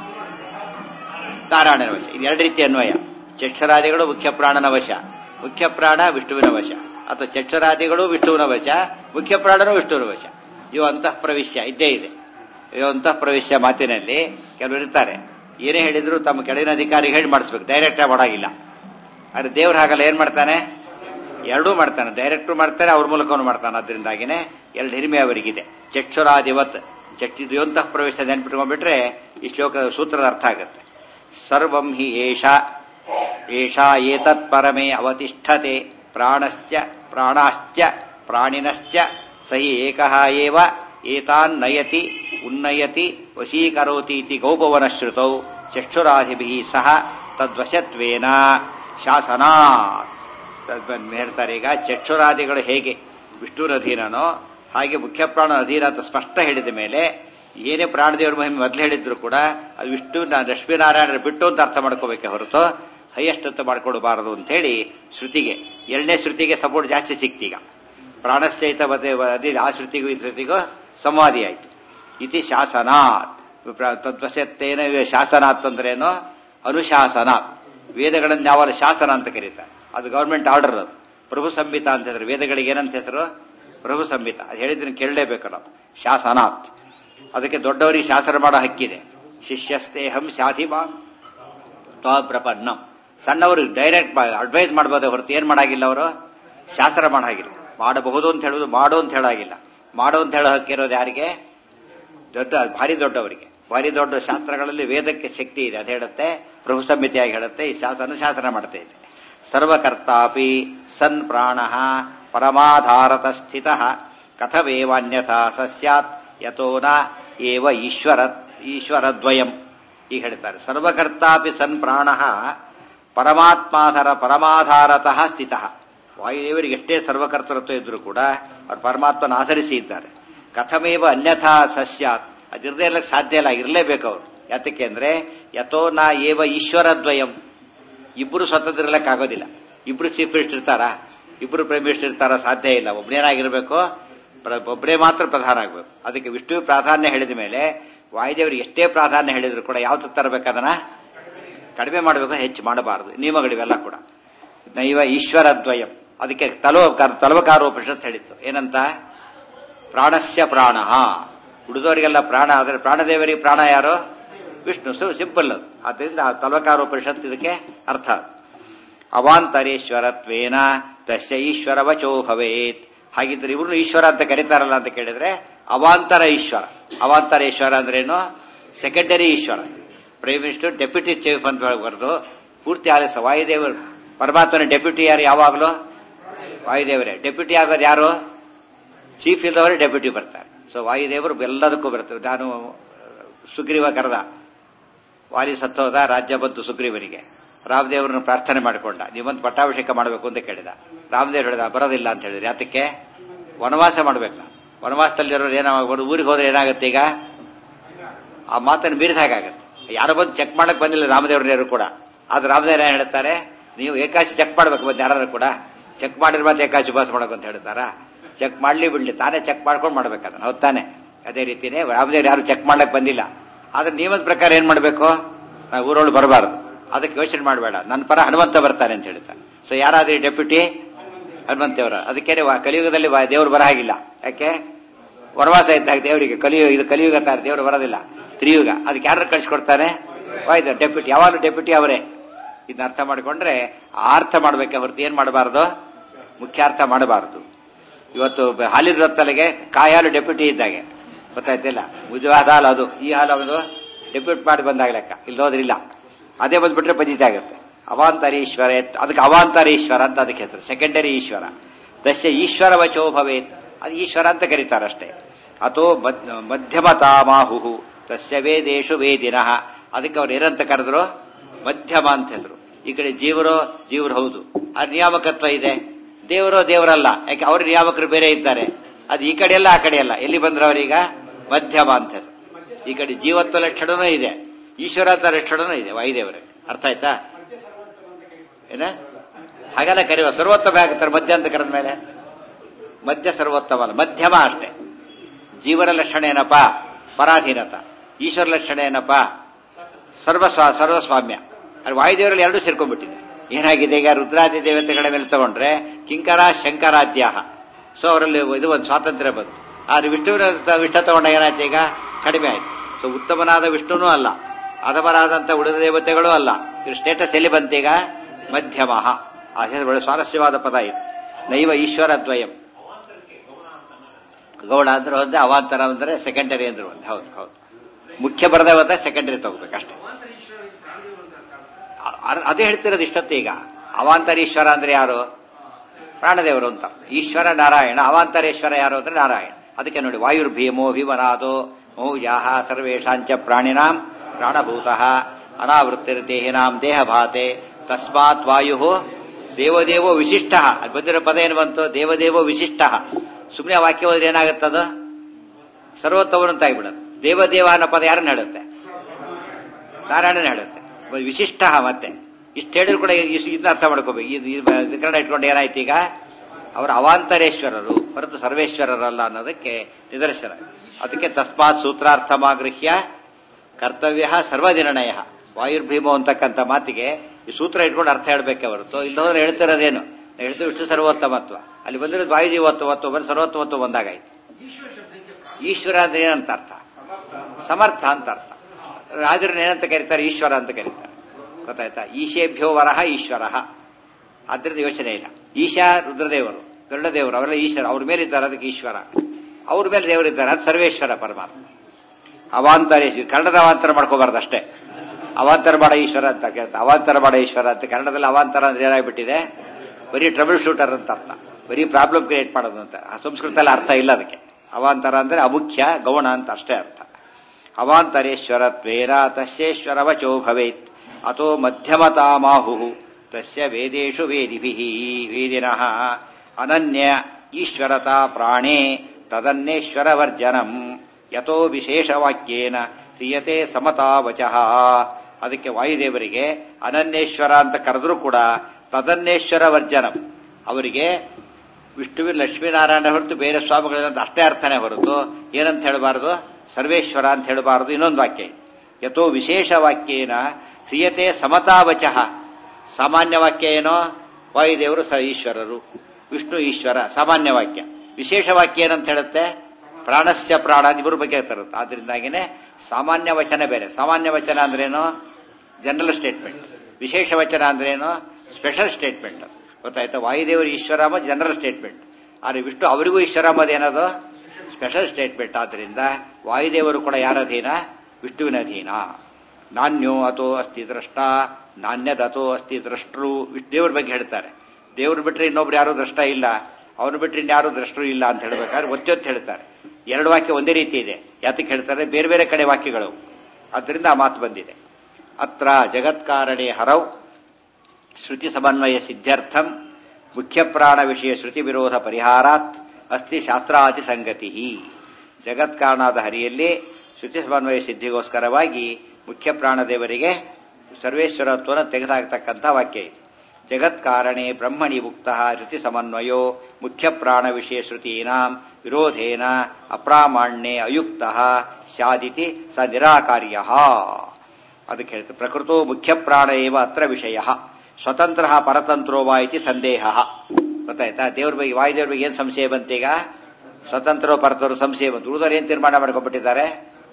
ನಾರಾಯಣನ ವಶ ಇದು ಎರಡು ರೀತಿ ಅನ್ವಯ ಚಕ್ಷರಾದಿಗಳು ಮುಖ್ಯ ಪ್ರಾಣನ ವಶ ಮುಖ್ಯ ಪ್ರಾಣ ವಿಷ್ಣುವಿನ ವಶ ಅಥವಾ ಚಕ್ಷರಾದಿಗಳು ವಿಷ್ಣುವಿನ ವಶ ಮುಖ್ಯ ಪ್ರಾಣನು ವಿಷ್ಣುವಿನ ವಶ ಇವು ಅಂತಃ ಪ್ರವೇಶ್ಯ ಇದ್ದೇ ಇದೆ ಇವು ಅಂತಃ ಪ್ರವೇಶ್ಯ ಮಾತಿನಲ್ಲಿ ಕೆಲವರು ಇರ್ತಾರೆ ಏನೇ ಹೇಳಿದ್ರು ತಮ್ಮ ಕೆಳಗಿನ ಅಧಿಕಾರಿಗೆ ಹೇಳಿ ಮಾಡಿಸ್ಬೇಕು ಡೈರೆಕ್ಟ್ ಆಗಿ ಮಾಡಾಗಿಲ್ಲ ಆದ್ರೆ ದೇವ್ರು ಹಾಗಲ್ಲ ಏನ್ ಮಾಡ್ತಾನೆ ಎರಡೂ ಮಾಡ್ತಾನೆ ಡೈರೆಕ್ಟು ಮಾಡ್ತಾನೆ ಅವ್ರ ಮೂಲಕವೂ ಮಾಡ್ತಾನೆ ಅದರಿಂದಾಗಿನೇ ಎರಡು ಹಿರಿಮೆ ಅವರಿಗಿದೆ ಚಕ್ಷುರಾದಿವತ್ ಚಕ್ಷು ಯೋಂತಃ ಪ್ರವೇಶ ನೆನ್ಪಿಟ್ಕೊಂಡ್ಬಿಟ್ರೆ ಈ ಶ್ಲೋಕದ ಸೂತ್ರದ ಅರ್ಥ ಆಗುತ್ತೆ ಸರ್ವಂ ಹಿ ಏಷ ಏಷ ಏತತ್ ಪರಮೇ ಅವತಿಷ್ಠತೆ ಪ್ರಾಣಶ್ಚ ಪ್ರಾಣಾಶ್ಚ ಪ್ರಾಣಿನಶ್ಚ ಸಹಿ ಏಕಃ ಏವ ಏತಾನ್ ನಯತಿ ಉನ್ನಯತಿ ವಶೀಕರೋತಿ ಇತಿ ಗೌಪವನ ಶ್ರುತೌ ಚಕ್ಷುರಾದಿಭಿಃ ಸಹ ತದ್ವಶತ್ವೇನ ಶಾಸನಾತ್ ತದ್ಬನ್ ಹೇಳ್ತಾರೆ ಈಗ ಚಕ್ಷುರಾದಿಗಳು ಹೇಗೆ ವಿಷ್ಣುವಿನ ಅಧೀನನೋ ಹಾಗೆ ಮುಖ್ಯ ಪ್ರಾಣ ಅಧೀನ ಅಂತ ಸ್ಪಷ್ಟ ಹೇಳಿದ ಮೇಲೆ ಏನೇ ಪ್ರಾಣದೇವರ ಮಹಿಮೆ ಮೊದಲು ಹೇಳಿದ್ರು ಕೂಡ ಅದು ವಿಷ್ಣು ಲಕ್ಷ್ಮೀನಾರಾಯಣರ ಬಿಟ್ಟು ಅಂತ ಅರ್ಥ ಮಾಡ್ಕೋಬೇಕೆ ಹೊರತು ಹೈಯೆಸ್ಟ್ ಅಂತ ಮಾಡ್ಕೊಡಬಾರದು ಅಂತ ಹೇಳಿ ಶ್ರುತಿಗೆ ಎರಡನೇ ಶ್ರುತಿಗೆ ಸಪೋರ್ಟ್ ಜಾಸ್ತಿ ಸಿಕ್ತೀಗ ಪ್ರಾಣಶ್ಚೈತ ಬದೆ ಅದೇ ಆ ಶ್ರುತಿಗೂ ಈ ಶ್ರುತಿಗೂ ಸಂವಾದಿ ಆಯ್ತು ಇತಿ ಶಾಸನಾತ್ ಪ್ರ- ತದ್ವಶತ್ತೇನ ಇವ ಶಾಸನಾತ್ ಅಂದ್ರೇನು ಅನುಶಾಸನಾತ್ ವೇದಗಳನ್ನು ಯಾವಾಗ ಶಾಸನ ಅಂತ ಕರೀತಾರೆ ಅದು ಗವರ್ಮೆಂಟ್ ಆರ್ಡರ್ ಅದು ಪ್ರಭು ಸಂಹಿತ ಅಂತ ಹೆಸರು ವೇದಗಳಿಗೆ ಏನಂತ ಹೆಸರು ಪ್ರಭು ಸಂಹಿತ ಅದು ಹೇಳಿದ್ರೆ ಕೇಳಲೇಬೇಕು ನಾವು ಶಾಸನಾತ್ ಅದಕ್ಕೆ ದೊಡ್ಡವರಿಗೆ ಶಾಸನ ಮಾಡೋ ಹಕ್ಕಿದೆ ಶಿಷ್ಯಸ್ತೇಹಂ ಶಾಧಿಮಾನ್ ಪ್ರಪನ್ನಂ ಸಣ್ಣವರು ಡೈರೆಕ್ಟ್ ಅಡ್ವೈಸ್ ಮಾಡ್ಬೋದೇ ಹೊರತು ಏನ್ ಮಾಡಾಗಿಲ್ಲ ಅವರು ಶಾಸ್ತ್ರ ಮಾಡಾಗಿಲ್ಲ ಮಾಡಬಹುದು ಅಂತ ಹೇಳುದು ಮಾಡು ಅಂತ ಹೇಳಾಗಿಲ್ಲ ಮಾಡು ಅಂತ ಹೇಳೋ ಹಕ್ಕಿರೋದು ಯಾರಿಗೆ ದೊಡ್ಡ ಭಾರಿ ದೊಡ್ಡವರಿಗೆ ಭಾರಿ ದೊಡ್ಡ ಶಾಸ್ತ್ರಗಳಲ್ಲಿ ವೇದಕ್ಕೆ ಶಕ್ತಿ ಇದೆ ಅದು ಹೇಳುತ್ತೆ ಪ್ರಭು ಸಂಹಿತೆಯಾಗಿ ಹೇಳುತ್ತೆ ಈ ಶಾಸ್ತ್ರ ಅನುಶಾಸನ ಮಾಡ್ತಾ ಇದೆ ಸರ್ವಕರ್ತಾಪಿ ಸನ್ ಪ್ರಾಣ ಪರಮಾಧಾರತ ಸ್ಥಿತ ಕಥವೇವಾನ್ಯಥಾ ಸಸ್ಯಾತ್ ಯಥೋ ನ ಏವ ಈಶ್ವರ ಈಶ್ವರದ್ವಯಂ ಈಗ ಹೇಳ್ತಾರೆ ಸರ್ವಕರ್ತಾಪಿ ಸನ್ ಪ್ರಾಣ ಪರಮಾತ್ಮಾಧರ ಪರಮಾಧಾರತಃ ಸ್ಥಿತ ವಾಯುದೇವರಿಗೆ ಎಷ್ಟೇ ಸರ್ವಕರ್ತೃತ್ವ ಇದ್ರೂ ಕೂಡ ಅವರು ಪರಮಾತ್ಮನ ಆಧರಿಸಿ ಇದ್ದಾರೆ ಕಥಮೇವ ಅನ್ಯಥಾ ಸಸ್ಯಾತ್ ಅದಿರದೇ ಇರಲಿಕ್ಕೆ ಸಾಧ್ಯ ಇಲ್ಲ ಇರಲೇಬೇಕು ಅವರು ಯಾತಕ್ಕೆ ಅಂದ್ರೆ ಯಥೋ ನಾ ಏವ ಈಶ್ವರದ್ವಯಂ ಇಬ್ರು ಸ್ವತಂತ್ರ ಇರಲಿಕ್ಕಾಗೋದಿಲ್ಲ ಇಬ್ರು ಚೀಫ್ ಮಿನಿಸ್ಟರ್ ಇರ್ತಾರ ಇಬ್ರು ಪ್ರೈಮ್ ಮಿನಿಸ್ಟರ್ ಇರ್ತಾರ ಸಾಧ್ಯ ಇಲ್ಲ ಒಬ್ಬನೇನಾಗಿರ್ಬೇಕು ಪ್ರ- ಒಬ್ಬರೇ ಮಾತ್ರ ಪ್ರಧಾನ ಆಗಬೇಕು ಅದಕ್ಕೆ ವಿಷ್ಣು ಪ್ರಾಧಾನ್ಯ ಹೇಳಿದ ಮೇಲೆ ವಾಯುದೇವರಿಗೆ ಎಷ್ಟೇ ಪ್ರಾಧಾನ್ಯ ಹೇಳಿದ್ರು ಕೂಡ ಯಾವ್ದು ತರಬೇಕು ಅದನ್ನ ಕಡಿಮೆ ಮಾಡಬೇಕು ಹೆಚ್ಚು ಮಾಡಬಾರದು ನಿಯಮಗಳಿವೆಲ್ಲ ಕೂಡ ನೈವ ಈಶ್ವರದ್ವಯಂ ಅದಕ್ಕೆ ತಲವ ತಲವಕಾರೋಪನಿಷತ್ ಹೇಳಿತ್ತು ಏನಂತ ಪ್ರಾಣಸ್ಯ ಪ್ರಾಣ ಉಳಿದವರಿಗೆಲ್ಲ ಪ್ರಾಣ ಆದರೆ ಪ್ರಾಣದೇವರಿಗೆ ಪ್ರಾಣ ಯಾರು ವಿಷ್ಣು ಸೊ ಸಿಂಪಲ್ ಅದು ಆದ್ದರಿಂದ ತಲ್ವಕಾರೋಪನಿಷತ್ ಇದಕ್ಕೆ ಅರ್ಥ ಅವಾಂತರೇಶ್ವರತ್ವೇನ ತಸ್ಯ ಈಶ್ವರ ವಚೋ ಭವೇತ್ ಹಾಗಿದ್ರೆ ಇವ್ರನ್ನು ಈಶ್ವರ ಅಂತ ಕರೀತಾರಲ್ಲ ಅಂತ ಕೇಳಿದ್ರೆ ಅವಾಂತರ ಈಶ್ವರ ಅವಾಂತರ ಈಶ್ವರ ಅಂದ್ರೇನು secondary Eshwara prime minister deputy chief ಅಂತ ಬರೆದು ಪೂರ್ತಿ ಆಲಸ ವಾಯುದೇವರು ಪರಮಾತ್ಮನ ಡೆಪ್ಯೂಟಿ ಯಾರು ಯಾವಾಗಲೂ ವಾಯುದೇವರೇ ಡೆಪ್ಯೂಟಿ ಆಗೋದು ಯಾರು ಚೀಫ್ ಇಲ್ದವರೇ ಡೆಪ್ಯೂಟಿ ಬರ್ತಾರೆ ಸೊ ವಾಯುದೇವರು ಎಲ್ಲದಕ್ಕೂ ಬರ್ತಾರೆ ನಾನು ಸುಗ್ರೀವ ಕರೆದ ವಾಲಿ ಸತ್ತೋದ ರಾಜ್ಯ ಬಂತು ಸುಗ್ರೀವನಿಗೆ ರಾಮದೇವರನ್ನು ಪ್ರಾರ್ಥನೆ ಮಾಡಿಕೊಂಡ ನೀವಂತ ಪಟ್ಟಾಭಿಷೇಕ ಮಾಡಬೇಕು ಅಂತ ಕೇಳಿದ ರಾಮದೇವ್ ಹೇಳಿದ ಬರೋದಿಲ್ಲ ಅಂತ ಹೇಳಿದ್ರಿ ಅದಕ್ಕೆ ವನವಾಸ ಮಾಡ್ಬೇಕು ವನವಾಸದಲ್ಲಿರೋರು ಏನಾಗ್ಬೋದು ಊರಿಗೆ ಹೋದ್ರೆ ಏನಾಗುತ್ತೆ ಈಗ ಆ ಮಾತನ್ನು ಮೀರಿದ ಹಾಗಾಗತ್ತೆ ಯಾರೋ ಬಂದು ಚೆಕ್ ಮಾಡಕ್ ಬಂದಿಲ್ಲ ರಾಮದೇವ್ರನ್ನೇರು ಕೂಡ ಆದ್ರೆ ರಾಮದೇವ್ರ ಏನ್ ಹೇಳ್ತಾರೆ ನೀವು ಏಕಾಶಿ ಚೆಕ್ ಮಾಡ್ಬೇಕು ಬಂದು ಯಾರು ಕೂಡ ಚೆಕ್ ಮಾಡಿದ್ರೆ ಮತ್ತೆ ಏಕಾಶಿ ಉಪವಾಸ ಮಾಡಬೇಕು ಅಂತ ಹೇಳ್ತಾರ ಚೆಕ್ ಮಾಡ್ಲಿ ಬಿಡ್ಲಿ ತಾನೇ ಚೆಕ್ ಮಾಡ್ಕೊಂಡು ಮಾಡ್ಬೇಕದನ್ನ ಹೌದ್ ತಾನೆ ಅದೇ ರೀತಿನೇ ರಾಮದೇವ್ರು ಯಾರು ಚೆಕ್ ಮಾಡ್ಲಕ್ ಬಂದಿಲ್ಲ ಆದ್ರೆ ನಿಯಮದ ಪ್ರಕಾರ ಏನ್ ಮಾಡ್ಬೇಕು ನಾವು ಊರೊಳಗೆ ಬರಬಾರ್ದು ಅದಕ್ಕೆ ಯೋಚನೆ ಮಾಡಬೇಡ ನನ್ನ ಪರ ಹನುಮಂತ ಬರ್ತಾನೆ ಅಂತ ಹೇಳ್ತಾನೆ ಸೊ ಯಾರಾದ್ರೂ ಡೆಪ್ಯೂಟಿ ಹನುಮಂತೇವರ ಅದಕ್ಕೆ ಕಲಿಯುಗದಲ್ಲಿ ದೇವರು ಬರ ಹಾಗಿಲ್ಲ ಯಾಕೆ ವನವಾಸ ಇದ್ದಾಗ ದೇವರಿಗೆ ಕಲಿಯುಗ ಇದು ಕಲಿಯುಗ ತಾರೆ ದೇವರು ಬರೋದಿಲ್ಲ ತ್ರಿಯುಗ ಅದಕ್ಕೆ ಯಾರು ಕಳಿಸ್ಕೊಡ್ತಾನೆ ವಾಯ್ದ ಡೆಪ್ಯೂಟಿ ಯಾವಾಗಲೂ ಡೆಪ್ಯೂಟಿ ಅವರೇ ಇದನ್ನ ಅರ್ಥ ಮಾಡಿಕೊಂಡ್ರೆ ಆ ಅರ್ಥ ಮಾಡ್ಬೇಕೆ ಹೊರತು ಏನ್ ಮಾಡಬಾರ್ದು ಮುಖ್ಯ ಅರ್ಥ ಮಾಡಬಾರದು ಇವತ್ತು ಹಾಲಿನ ರೊತ್ತಲಿಗೆ ಕಾಯಿ ಹಾಲು ಡೆಪ್ಯೂಟಿ ಇದ್ದಾಗೆ ಗೊತ್ತಾಯ್ತಿಲ್ಲ ಉಜವಾದ ಹಾಲು ಅದು ಈ ಹಾಲು ಅವನು ಡೆಪ್ಯೂಟ್ ಮಾಡಿ ಬಂದಾಗ ಲೆಕ್ಕ ಇಲ್ಲೋದ್ರಿಲ್ಲ ಅದೇ ಬಂದ್ಬಿಟ್ರೆ ಪದ್ಧತಿ ಆಗುತ್ತೆ ಅವಾಂತರೀಶ್ವರ ಅದಕ್ಕೆ ಅವಾಂತರೀಶ್ವರ ಅಂತ ಅದಕ್ಕೆ ಹೆಸರು ಸೆಕೆಂಡರಿ ಈಶ್ವರ ದಶ ಈಶ್ವರ ವಚೋ ಭವೇತ್ ಅದು ಈಶ್ವರ ಅಂತ ಕರೀತಾರಷ್ಟೇ ಅಥೋ ಮಧ್ಯಮತಾಮಾಹು ತಸ್ಯ ವೇದೇಶು ವೇದಿನಃ ಅದಕ್ಕೆ ಅವ್ರು ಏನಂತ ಕರೆದ್ರು ಮಧ್ಯಮ ಅಂತ ಹೆಸರು ಈ ಕಡೆ ಜೀವರೋ ಜೀವರು ಹೌದು ಆ ನಿಯಾಮಕತ್ವ ಇದೆ ದೇವರೋ ದೇವರಲ್ಲ ಯಾಕೆ ಅವ್ರ ನಿಯಾಮಕರು ಬೇರೆ ಇದ್ದಾರೆ ಅದು ಈ ಕಡೆ ಎಲ್ಲ ಆ ಕಡೆ ಎಲ್ಲ ಎಲ್ಲಿ ಬಂದ್ರು ಅವರೀಗ ಮಧ್ಯಮ ಅಂತ ಹೆಸರು ಈ ಕಡೆ ಜೀವತ್ವ ಲಕ್ಷಣನೂ ಇದೆ ಈಶ್ವರತ್ವ ಲಕ್ಷಣನೂ ಇದೆ ವಾಯುದೇವರಿಗೆ ಅರ್ಥ ಆಯ್ತಾ ಏನ ಹಾಗೆಲ್ಲ ಕರೆಯುವ ಸರ್ವೋತ್ತಮ ಆಗ್ತಾರೆ ಮಧ್ಯ ಅಂತ ಕರೆದ ಮೇಲೆ ಮಧ್ಯ ಸರ್ವೋತ್ತಮ ಅಲ್ಲ ಮಧ್ಯಮ ಅಷ್ಟೇ ಜೀವನ ಲಕ್ಷಣ ಏನಪ್ಪ ಪರಾಧೀನತ ಈಶ್ವರ ಲಕ್ಷಣ ಏನಪ್ಪ ಸರ್ವಸ್ವ ಸರ್ವಸ್ವಾಮ್ಯ ಅಲ್ಲಿ ವಾಯುದೇವರಲ್ಲಿ ಎರಡೂ ಸೇರ್ಕೊಂಡ್ಬಿಟ್ಟಿದೆ ಏನಾಗಿದೆ ಈಗ ರುದ್ರಾದಿ ದೇವತೆಗಳ ಮೇಲೆ ತಗೊಂಡ್ರೆ ಕಿಂಕರ ಶಂಕರಾದ್ಯಾಹ ಸೊ ಅವರಲ್ಲಿ ಇದು ಒಂದು ಸ್ವಾತಂತ್ರ್ಯ ಬಂತು ಆದ್ರೆ ವಿಷ್ಣುವಿನ ವಿಷ್ಣ ತಗೊಂಡ ಏನಾಯ್ತು ಈಗ ಕಡಿಮೆ ಆಯ್ತು ಸೊ ಉತ್ತಮನಾದ ವಿಷ್ಣುನೂ ಅಲ್ಲ ಅಧಮರಾದಂತ ಉಳಿದ ದೇವತೆಗಳೂ ಅಲ್ಲ ಇವ್ರ ಸ್ಟೇಟಸ್ ಎಲ್ಲಿ ಬಂತೀಗ ಮಧ್ಯಮ ಆ ಒಳ್ಳೆ ಸ್ವಾರಸ್ಯವಾದ ಪದ ಇದು ನೈವ ಈಶ್ವರ ದ್ವಯಂ ಗೌಡ ಅಂದ್ರೆ ಒಂದೇ ಅವಾಂತರ ಅಂದ್ರೆ ಸೆಕೆಂಡರಿ ಅಂದ್ರೆ ಒಂದು ಹೌದು ಹೌದು ಮುಖ್ಯ ಬರದೇ ಹೋದ ಸೆಕೆಂಡರಿ ತಗೋಬೇಕು ಅಷ್ಟೇ ಅದೇ ಹೇಳ್ತಿರೋದು ಇಷ್ಟೊತ್ತು ಈಗ ಅವಾಂತರೀಶ್ವರ ಅಂದ್ರೆ ಯಾರು ಪ್ರಾಣದೇವರು ಅಂತ ಈಶ್ವರ ನಾರಾಯಣ ಅವಾಂತರೇಶ್ವರ ಯಾರು ಅಂದ್ರೆ ನಾರಾಯಣ ಅದಕ್ಕೆ ನೋಡಿ ವಾಯುರ್ಭೀಮೋ ಭೀಮನಾಥೋ ಮೌಜಾಹ ಸರ್ವೇಶಾಂಚ ಪ್ರಾಣಿನಾಂ ಪ್ರಾಣಭೂತಃ ಅನಾವೃತ್ತಿರ್ದೇಹಿನಾಂ ದೇಹಭಾತೆ ತಸ್ಮಾತ್ ವಾಯು ದೇವದೇವೋ ವಿಶಿಷ್ಟ ಅಲ್ಲಿ ಬಂದಿರೋ ಪದ ಏನು ಬಂತು ದೇವದೇವೋ ವಿಶಿಷ್ಟ ಸುಮ್ಮನೆ ವಾಕ್ಯ ಹೋದ್ರೆ ಏನಾಗುತ್ತದ ಸರ್ವೋತ್ತಮನು ಅಂತ ಆಗ್ಬಿಡುತ್ತೆ ದೇವದೇವ ಅನ್ನೋ ಪದ ಯಾರನ್ನ ಹೇಳುತ್ತೆ ನಾರಾಯಣನ ಹೇಳುತ್ತೆ ವಿಶಿಷ್ಟ ಮತ್ತೆ ಇಷ್ಟು ಹೇಳಿದ್ರು ಕೂಡ ಇದನ್ನ ಅರ್ಥ ಮಾಡ್ಕೋಬೇಕು ಇದು ಕನ್ನಡ ಇಟ್ಕೊಂಡು ಏನಾಯ್ತು ಈಗ ಅವರ ಅವಾಂತರೇಶ್ವರರು ಹೊರತು ಸರ್ವೇಶ್ವರರಲ್ಲ ಅನ್ನೋದಕ್ಕೆ ನಿದರ್ಶನ ಅದಕ್ಕೆ ತಸ್ಮಾತ್ ಸೂತ್ರಾರ್ಥಮಾಗೃಹ್ಯ ಕರ್ತವ್ಯ ಸರ್ವನಿರ್ಣಯ ವಾಯುರ್ಭೀಮೋ ಅಂತಕ್ಕಂಥ ಮಾತಿಗೆ ಈ ಸೂತ್ರ ಇಟ್ಕೊಂಡು ಅರ್ಥ ಹೇಳ್ಬೇಕೆ ಹೊರತು ಇಲ್ಲದವ್ರು ಹೇಳ್ತಿರೋದೇನು ಹೇಳ್ತೀವಿ ವಿಷ್ಣು ಸರ್ವೋತ್ತಮತ್ವ ಅಲ್ಲಿ ಬಂದಿರೋದು ವಾಯುಜೀವತ್ವತ್ವ ಬಂದು ಸರ್ವೋತ್ತಮತ್ವ ಬಂದಾಗಾಯ್ತು ಈಶ್ವರ ಅಂದ್ರೆ ಏನಂತ ಅರ್ಥ ಸಮರ್ಥ ಅಂತ ಅರ್ಥ ರಾಜರನ್ನ ಏನಂತ ಕರೀತಾರೆ ಈಶ್ವರ ಅಂತ ಕರೀತಾರೆ ಗೊತ್ತಾಯ್ತಾ ಈಶೇಭ್ಯೋ ವರಹ ಈಶ್ವರ ಅದ್ರದ್ದು ಯೋಚನೆ ಇಲ್ಲ ಈಶಾ ರುದ್ರದೇವರು ಗರುಡದೇವರು ಅವರೆಲ್ಲ ಈಶ್ವರ ಅವ್ರ ಮೇಲೆ ಇದ್ದಾರೆ ಅದಕ್ಕೆ ಈಶ್ವರ ಅವ್ರ ಮೇಲೆ ದೇವರಿದ್ದಾರೆ ಅದು ಸರ್ವೇಶ್ವರ ಪರಮಾತ್ಮ ಅವಾಂತರೇಶ್ವರ ಕನ್ನಡದ ಅವಾಂತರ ಮಾಡ್ಕೋಬಾರ್ದು ಅಷ್ಟೇ ಅವಾಂತರ ಮಾಡ ಈಶ್ವರ ಅಂತ ಕೇಳ್ತಾರೆ ಅವಾಂತರ ಮಾಡ ಈಶ್ವರ ಅಂತ ಕನ್ನಡದಲ್ಲಿ ಅವಾಂತರ ಅಂದ್ರೆ ಏನಾಗ್ಬಿಟ್ಟಿದೆ ಬರೀ ಟ್ರಬಲ್ ಶೂಟರ್ ಅಂತ ಅರ್ಥ ಬರೀ ಪ್ರಾಬ್ಲಮ್ ಕ್ರಿಯೇಟ್ ಮಾಡೋದು ಅಂತ ಆ ಸಂಸ್ಕೃತದಲ್ಲಿ ಅರ್ಥ ಇಲ್ಲ ಅದಕ್ಕೆ ಅವಾಂತರ ಅಂದ್ರೆ ಅಮುಖ್ಯ ಗೌಣ ಅಂತ ಅಷ್ಟೇ ಅರ್ಥ ಅವಾಂತರೇಶ್ವರತ್ವೇನ ತಸ್ಯೇಶ್ವರ ವಚೋ ಭವೇತ್ ಅಥೋ ಮಧ್ಯಮತಾಮಾಹು ತಸ್ಯ ವೇದೇಶು ವೇದಿಭಿ ವೇದಿನಃ ಅನನ್ಯ ಈಶ್ವರತಾ ಪ್ರಾಣೇ ತದನ್ನೇಶ್ವರವರ್ಜನಂ ಯಥೋ ವಿಶೇಷವಾಕ್ಯೇನ ಕ್ರಿಯತೆ ಸಮತಾವಚಃ ಅದಕ್ಕೆ ವಾಯುದೇವರಿಗೆ ಅನನ್ಯೇಶ್ವರ ಅಂತ ಕರೆದ್ರೂ ಕೂಡ ತದನ್ನೇಶ್ವರ ವರ್ಜನಂ ಅವರಿಗೆ ವಿಷ್ಣುವಿನ ಲಕ್ಷ್ಮೀನಾರಾಯಣ ಹೊರತು ಬೇರೆ ಸ್ವಾಮಿಗಳಿಂದ ಅಷ್ಟೇ ಅರ್ಥನೇ ಹೊರತು ಏನಂತ ಹೇಳಬಾರದು ಸರ್ವೇಶ್ವರ ಅಂತ ಹೇಳಬಾರದು ಇನ್ನೊಂದು ವಾಕ್ಯ ಯಥೋ ವಿಶೇಷ ವಾಕ್ಯೇನ ಕ್ರಿಯತೆ ಸಮತಾವಚಃ ಸಾಮಾನ್ಯ ವಾಕ್ಯ ಏನೋ ವಾಯುದೇವರು ಸ ಈಶ್ವರರು ವಿಷ್ಣು ಈಶ್ವರ ಸಾಮಾನ್ಯ ವಾಕ್ಯ ವಿಶೇಷ ವಾಕ್ಯ ಏನಂತ ಹೇಳುತ್ತೆ ಪ್ರಾಣಸ್ಯ ಪ್ರಾಣ ಇಬ್ಬರ ಬಗ್ಗೆ ತರುತ್ತೆ ಆದ್ರಿಂದಾಗಿನೇ ಸಾಮಾನ್ಯ ವಚನ ಬೇರೆ ಸಾಮಾನ್ಯ ವಚನ ಅಂದ್ರೇನು ಜನರಲ್ ಸ್ಟೇಟ್ಮೆಂಟ್ ವಿಶೇಷ ವಚನ ಅಂದ್ರೇನು ಸ್ಪೆಷಲ್ ಸ್ಟೇಟ್ಮೆಂಟ್ ಗೊತ್ತಾಯ್ತಾ ವಾಯುದೇವರು ಈಶ್ವರಾಮ ಜನರಲ್ ಸ್ಟೇಟ್ಮೆಂಟ್ ಆದ್ರೆ ವಿಷ್ಣು ಅವರಿಗೂ ಈಶ್ವರಾಮ ಅದೇನದು ಸ್ಪೆಷಲ್ ಸ್ಟೇಟ್ಮೆಂಟ್ ಆದ್ರಿಂದ ವಾಯುದೇವರು ಕೂಡ ಯಾರ ಅಧೀನ ವಿಷ್ಣುವಿನ ಅಧೀನ ನಾಣ್ಯೋ ಅಥೋ ಅಸ್ತಿ ದ್ರಷ್ಟ ನಾಣ್ಯದಥೋ ಅಸ್ತಿ ದ್ರಷ್ಟರು ದೇವ್ರ ಬಗ್ಗೆ ಹೇಳ್ತಾರೆ ದೇವ್ರು ಬಿಟ್ರೆ ಇನ್ನೊಬ್ರು ಯಾರು ದ್ರಷ್ಟ ಇಲ್ಲ ಅವನು ಬಿಟ್ರೆ ಇನ್ಯಾರು ದ್ರಷ್ಟರು ಇಲ್ಲ ಅಂತ ಹೇಳ್ಬೇಕಾದ್ರೆ ಒತ್ತೊತ್ತು ಹೇಳ್ತಾರೆ ಎರಡು ವಾಕ್ಯ ಒಂದೇ ರೀತಿ ಇದೆ ಯಾತಕ್ಕೆ ಹೇಳ್ತಾರೆ ಬೇರೆ ಬೇರೆ ಕಡೆ ವಾಕ್ಯಗಳು ಅದರಿಂದ ಆ ಮಾತು ಬಂದಿದೆ ಅತ್ರ ಜಗತ್ಕಾರಣೆ ಹರೌ ಶ್ರುತಿ ಸಮನ್ವಯ ಸಿದ್ಧ್ಯರ್ಥಂ ಮುಖ್ಯ ಪ್ರಾಣ ವಿಷಯ ಶ್ರುತಿ ವಿರೋಧ ಪರಿಹಾರಾತ್ ಅಸ್ತಿ ಶಾಸ್ತ್ರಾದಿ ಸಂಗತಿ ಜಗತ್ಕಾರಣಾದ ಹರಿಯಲ್ಲಿ ಶ್ರುತಿ ಸಮನ್ವಯ ಸಿದ್ಧಿಗೋಸ್ಕರವಾಗಿ ಮುಖ್ಯ ಪ್ರಾಣದೇವರಿಗೆ ಸರ್ವೇಶ್ವರತ್ವನ ತೆಗೆದಾಗತಕ್ಕಂಥ ವಾಕ್ಯ ಇದೆ ಜಗತ್ಕಾರಣೆ ಬ್ರಹ್ಮಣಿ ಉಕ್ತ ಶ್ರುತಿ ಸಮನ್ವಯೋ ಮುಖ್ಯ ಪ್ರಾಣ ವಿಷಯ ಶ್ರುತೀನಾಂ ವಿರೋಧೇನ ಅಪ್ರಾಮಾಣ್ಯೆ ಅಯುಕ್ತ ಸ್ಯಾದಿತಿ ಸ ನಿರಾಕಾರ್ಯ ಅದಕ್ಕೆ ಹೇಳ್ತಾರೆ ಪ್ರಕೃತೋ ಮುಖ್ಯ ಪ್ರಾಣ ಏವ ಅತ್ರ ವಿಷಯ ಸ್ವತಂತ್ರ ಪರತಂತ್ರೋ ವಾ ಇತಿ ಸಂದೇಹ ಗೊತ್ತಾಯ್ತಾ ದೇವ್ರ ಬಗ್ಗೆ ವಾಯುದೇವ್ರ ಬಗ್ಗೆ ಏನ್ ಸಂಶಯ ಬಂತೀಗ ಸ್ವತಂತ್ರ ಪರತಂತ್ರ ಸಂಶಯ ಬಂತು ಉಳಿದವ್ರು ಏನ್ ತೀರ್ಮಾನ ಮಾಡ್ಕೊಂಡ್ಬಿಟ್ಟಿದ್ದಾರೆ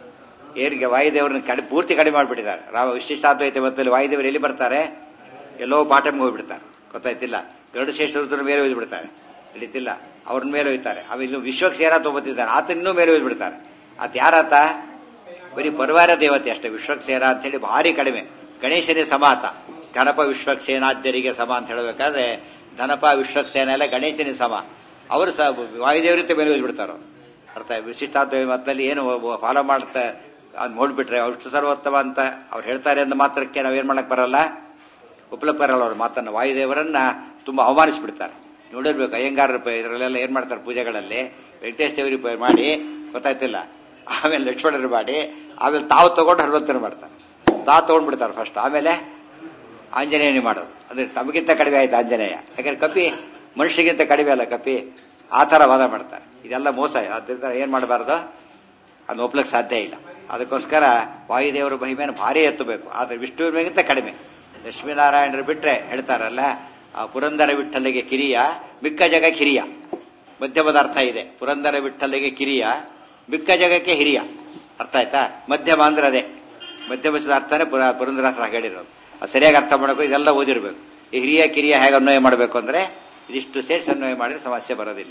ಏರಿಗೆ ವಾಯುದೇವ್ರನ್ನ ಕಡಿ ಪೂರ್ತಿ ಕಡಿಮೆ ಮಾಡಿಬಿಟ್ಟಿದ್ದಾರೆ ರಾಮ ವಿಶಿಷ್ಟಾದ್ವೈತ ಮತದಲ್ಲಿ ವಾಯುದೇವರು ಎಲ್ಲಿ ಬರ್ತಾರೆ ಎಲ್ಲೋ ಬಾಟಮ್ಗೆ ಹೋಗ್ಬಿಡ್ತಾರೆ ಗೊತ್ತಾಯ್ತಿಲ್ಲ ಗರುಡ ಶೇಷರುದ್ರ ಮೇಲೆ ಒಯ್ದ್ಬಿಡ್ತಾರೆ ಹಿಡಿತಿಲ್ಲ ಅವ್ರನ್ನ ಮೇಲೆ ಒಯ್ತಾರೆ ಅವ ಇನ್ನು ವಿಶ್ವಕ್ಕೆ ಸೇರ ತಗೋತಿದ್ದಾನೆ ಆತ ಇನ್ನೂ ಮೇಲೆ ಒಯ್ದ್ಬಿಡ್ತಾರೆ ಆತ ಯಾರಾತ ಬರೀ ಪರಿವಾರ ದೇವತೆ ಅಷ್ಟೇ ವಿಶ್ವಕ್ಸೇನ ಅಂತ ಹೇಳಿ ಭಾರಿ ಕಡಿಮೆ ಗಣೇಶನೇ ಸಮಾತ ಗಣಪ ವಿಶ್ವಕ್ಸೇನಾದ್ಯರಿಗೆ ಸಮ ಅಂತ ಹೇಳಬೇಕಾದ್ರೆ ಧನಪ ವಿಶ್ವಕ್ಸೇನ ಎಲ್ಲ ಗಣೇಶನೇ ಸಮ ಅವರು ಸಹ ವಾಯುದೇವರಿತ ಮೇಲೆ ಬಿಡ್ತಾರ ಅರ್ಥ ವಿಶಿಷ್ಟಾದ್ವೈ ಮತ್ತಲ್ಲಿ ಏನು ಫಾಲೋ ಮಾಡ್ತಾ ಅದ್ ನೋಡ್ಬಿಟ್ರೆ ಅಷ್ಟು ಸರ್ವೋತ್ತಮ ಅಂತ ಅವ್ರು ಹೇಳ್ತಾರೆ ಅಂದ ಮಾತ್ರಕ್ಕೆ ನಾವೇನ್ ಮಾಡಕ್ ಬರಲ್ಲ ಉಪಲಬ್ಧ ಬರಲ್ಲ ಅವ್ರ ಮಾತನ್ನ ವಾಯುದೇವರನ್ನ ತುಂಬಾ ಅವಮಾನಿಸ್ಬಿಡ್ತಾರೆ ನೋಡಿರ್ಬೇಕು ಅಯ್ಯಂಗಾರ ಇದರಲ್ಲೆಲ್ಲ ಏನ್ ಮಾಡ್ತಾರೆ ಪೂಜೆಗಳಲ್ಲಿ ವೆಂಕಟೇಶ್ ದೇವರಿಗೆ ಮಾಡಿ ಗೊತ್ತಾಯ್ತಿಲ್ಲ ಆಮೇಲೆ ಲಕ್ಷ್ಮಣರು ಮಾಡಿ ಆಮೇಲೆ ತಾವು ತಗೊಂಡು ಹನುಮಂತರು ಮಾಡ್ತಾರೆ ತಾವು ತಗೊಂಡ್ಬಿಡ್ತಾರೆ ಫಸ್ಟ್ ಆಮೇಲೆ ಆಂಜನೇಯನಿ ಮಾಡೋದು ಅಂದ್ರೆ ತಮಗಿಂತ ಕಡಿಮೆ ಆಯ್ತು ಆಂಜನೇಯ ಯಾಕಂದ್ರೆ ಕಪಿ ಮನುಷ್ಯಗಿಂತ ಕಡಿಮೆ ಅಲ್ಲ ಕಪಿ ಆ ತರ ವಾದ ಮಾಡ್ತಾರೆ ಇದೆಲ್ಲ ಮೋಸ ಅದರಿಂದ ಏನ್ ಮಾಡಬಾರ್ದು ಅದನ್ನ ಒಪ್ಲಕ್ ಸಾಧ್ಯ ಇಲ್ಲ ಅದಕ್ಕೋಸ್ಕರ ವಾಯುದೇವರ ಮಹಿಮೆಯನ್ನು ಭಾರಿ ಎತ್ತಬೇಕು ಆದ್ರೆ ವಿಷ್ಣುವಿಗಿಂತ ಕಡಿಮೆ ಲಕ್ಷ್ಮೀನಾರಾಯಣರು ಬಿಟ್ರೆ ಹೇಳ್ತಾರಲ್ಲ ಆ ಪುರಂದರ ವಿಠಲ್ಲಿಗೆ ಕಿರಿಯ ಮಿಕ್ಕ ಜಗ ಕಿರಿಯ ಮಧ್ಯಮದ ಅರ್ಥ ಇದೆ ಪುರಂದರ ವಿಠಲ್ಲಿಗೆ ಕಿರಿಯ ಮಿಕ್ಕ ಜಗಕ್ಕೆ ಹಿರಿಯ ಅರ್ಥ ಆಯ್ತಾ ಮಧ್ಯಮ ಅಂದ್ರೆ ಅದೇ ಮಧ್ಯಮದ ಅರ್ಥನೇ ಪುರ ಪುರಂದರಾಸರ ಹೇಳಿರೋದು ಅದು ಸರಿಯಾಗಿ ಅರ್ಥ ಮಾಡಬೇಕು ಇದೆಲ್ಲ ಓದಿರ್ಬೇಕು ಈ ಹಿರಿಯ ಕಿರಿಯ ಹೇಗೆ ಅನ್ವಯ ಮಾಡಬೇಕು ಅಂದ್ರೆ ಇದಿಷ್ಟು ಸೇರಿಸಿ ಅನ್ವಯ ಮಾಡಿದ್ರೆ ಸಮಸ್ಯೆ ಬರೋದಿಲ್ಲ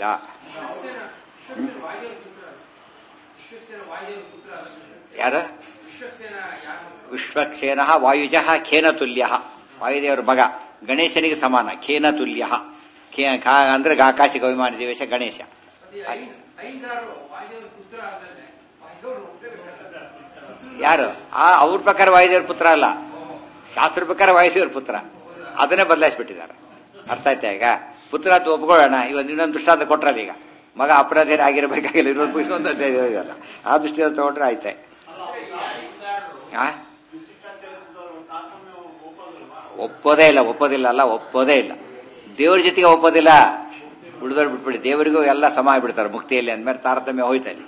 ಯಾರು ವಿಶ್ವಕ್ಷೇನ ವಾಯುಜ ಖೇನ ತುಲ್ಯ ವಾಯುದೇವರ ಮಗ ಗಣೇಶನಿಗೆ ಸಮಾನ ಖೇನ ತುಲ್ಯ ಖೇ ಖಾ ಅಂದ್ರೆ ಆಕಾಶಿಕ ಅಭಿಮಾನಿ ದೇವೇಶ ಗಣೇಶ ಯಾರು ಆ ಅವ್ರ ಪ್ರಕಾರ ವಾಯುದೇವ್ರ ಪುತ್ರ ಅಲ್ಲ ಶಾಸ್ತ್ರ ಪ್ರಕಾರ ವಾಯುದೇವ್ರ ಪುತ್ರ ಅದನ್ನೇ ಬದಲಾಯಿಸ್ಬಿಟ್ಟಿದ್ದಾರೆ ಅರ್ಥ ಆಯ್ತಾ ಈಗ ಪುತ್ರ ಅಂತ ಒಪ್ಕೊಳ್ಳೋಣ ಇವತ್ತು ಇನ್ನೊಂದು ದೃಷ್ಟಾಂತ ಕೊಟ್ರಲ್ಲ ಈಗ ಮಗ ಅಪರಾಧೇನ ಆಗಿರ್ಬೇಕಾಗಿಲ್ಲ ಇನ್ನೊಂದು ಇನ್ನೊಂದು ಇದೆಯಲ್ಲ ಆ ದೃಷ್ಟಿಯಿಂದ ತಗೊಂಡ್ರೆ ಆಯ್ತೆ ಆ ಒಪ್ಪೋದೇ ಇಲ್ಲ ಒಪ್ಪೋದಿಲ್ಲ ಅಲ್ಲ ಒಪ್ಪೋದೇ ಇಲ್ಲ ದೇವ್ರ ಜೊತೆಗೆ ಒಪ್ಪೋದಿಲ್ಲ ಉಳಿದವ್ರು ಬಿಟ್ಬಿಡಿ ದೇವರಿಗೂ ಎಲ್ಲ ಸಮ ಆಗ್ಬಿಡ್ತಾರೆ ಮುಕ್ತಿಯಲ್ಲಿ ಅಂದ್ಮೇಲೆ ತಾರತಮ್ಯ ಹೋಯ್ತಲ್ಲಿ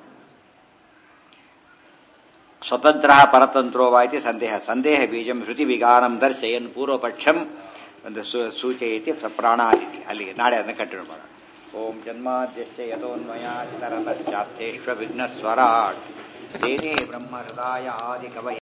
ಸ್ವತಂತ್ರ ಪರತಂತ್ರೋ ವಾಯ್ತಿ ಸಂದೇಹ ಸಂದೇಹ ಬೀಜಂ ಶ್ರುತಿ ವಿಗಾನಂ ದರ್ಶಯನ್ ಪೂರ್ವಪಕ್ಷಂ ಒಂದು ಸೂಚಯತಿ ಪ್ರಾಣಾದಿತಿ ಅಲ್ಲಿಗೆ ನಾಳೆ ಅದನ್ನ ಕಂಟಿನ್ಯೂ ಮಾಡೋಣ ಓಂ ಜನ್ಮಾದ್ಯಸ್ಯ ಯಥೋನ್ಮಯಾದಿತರತಶ್ಚಾರ್ಥೇಶ್ವ ವಿಘ್ನಸ್ವರಾಟ್ ದೇನೇ ಬ್ರಹ್ಮ ಹೃದಯ ಆದಿ ಕವಯ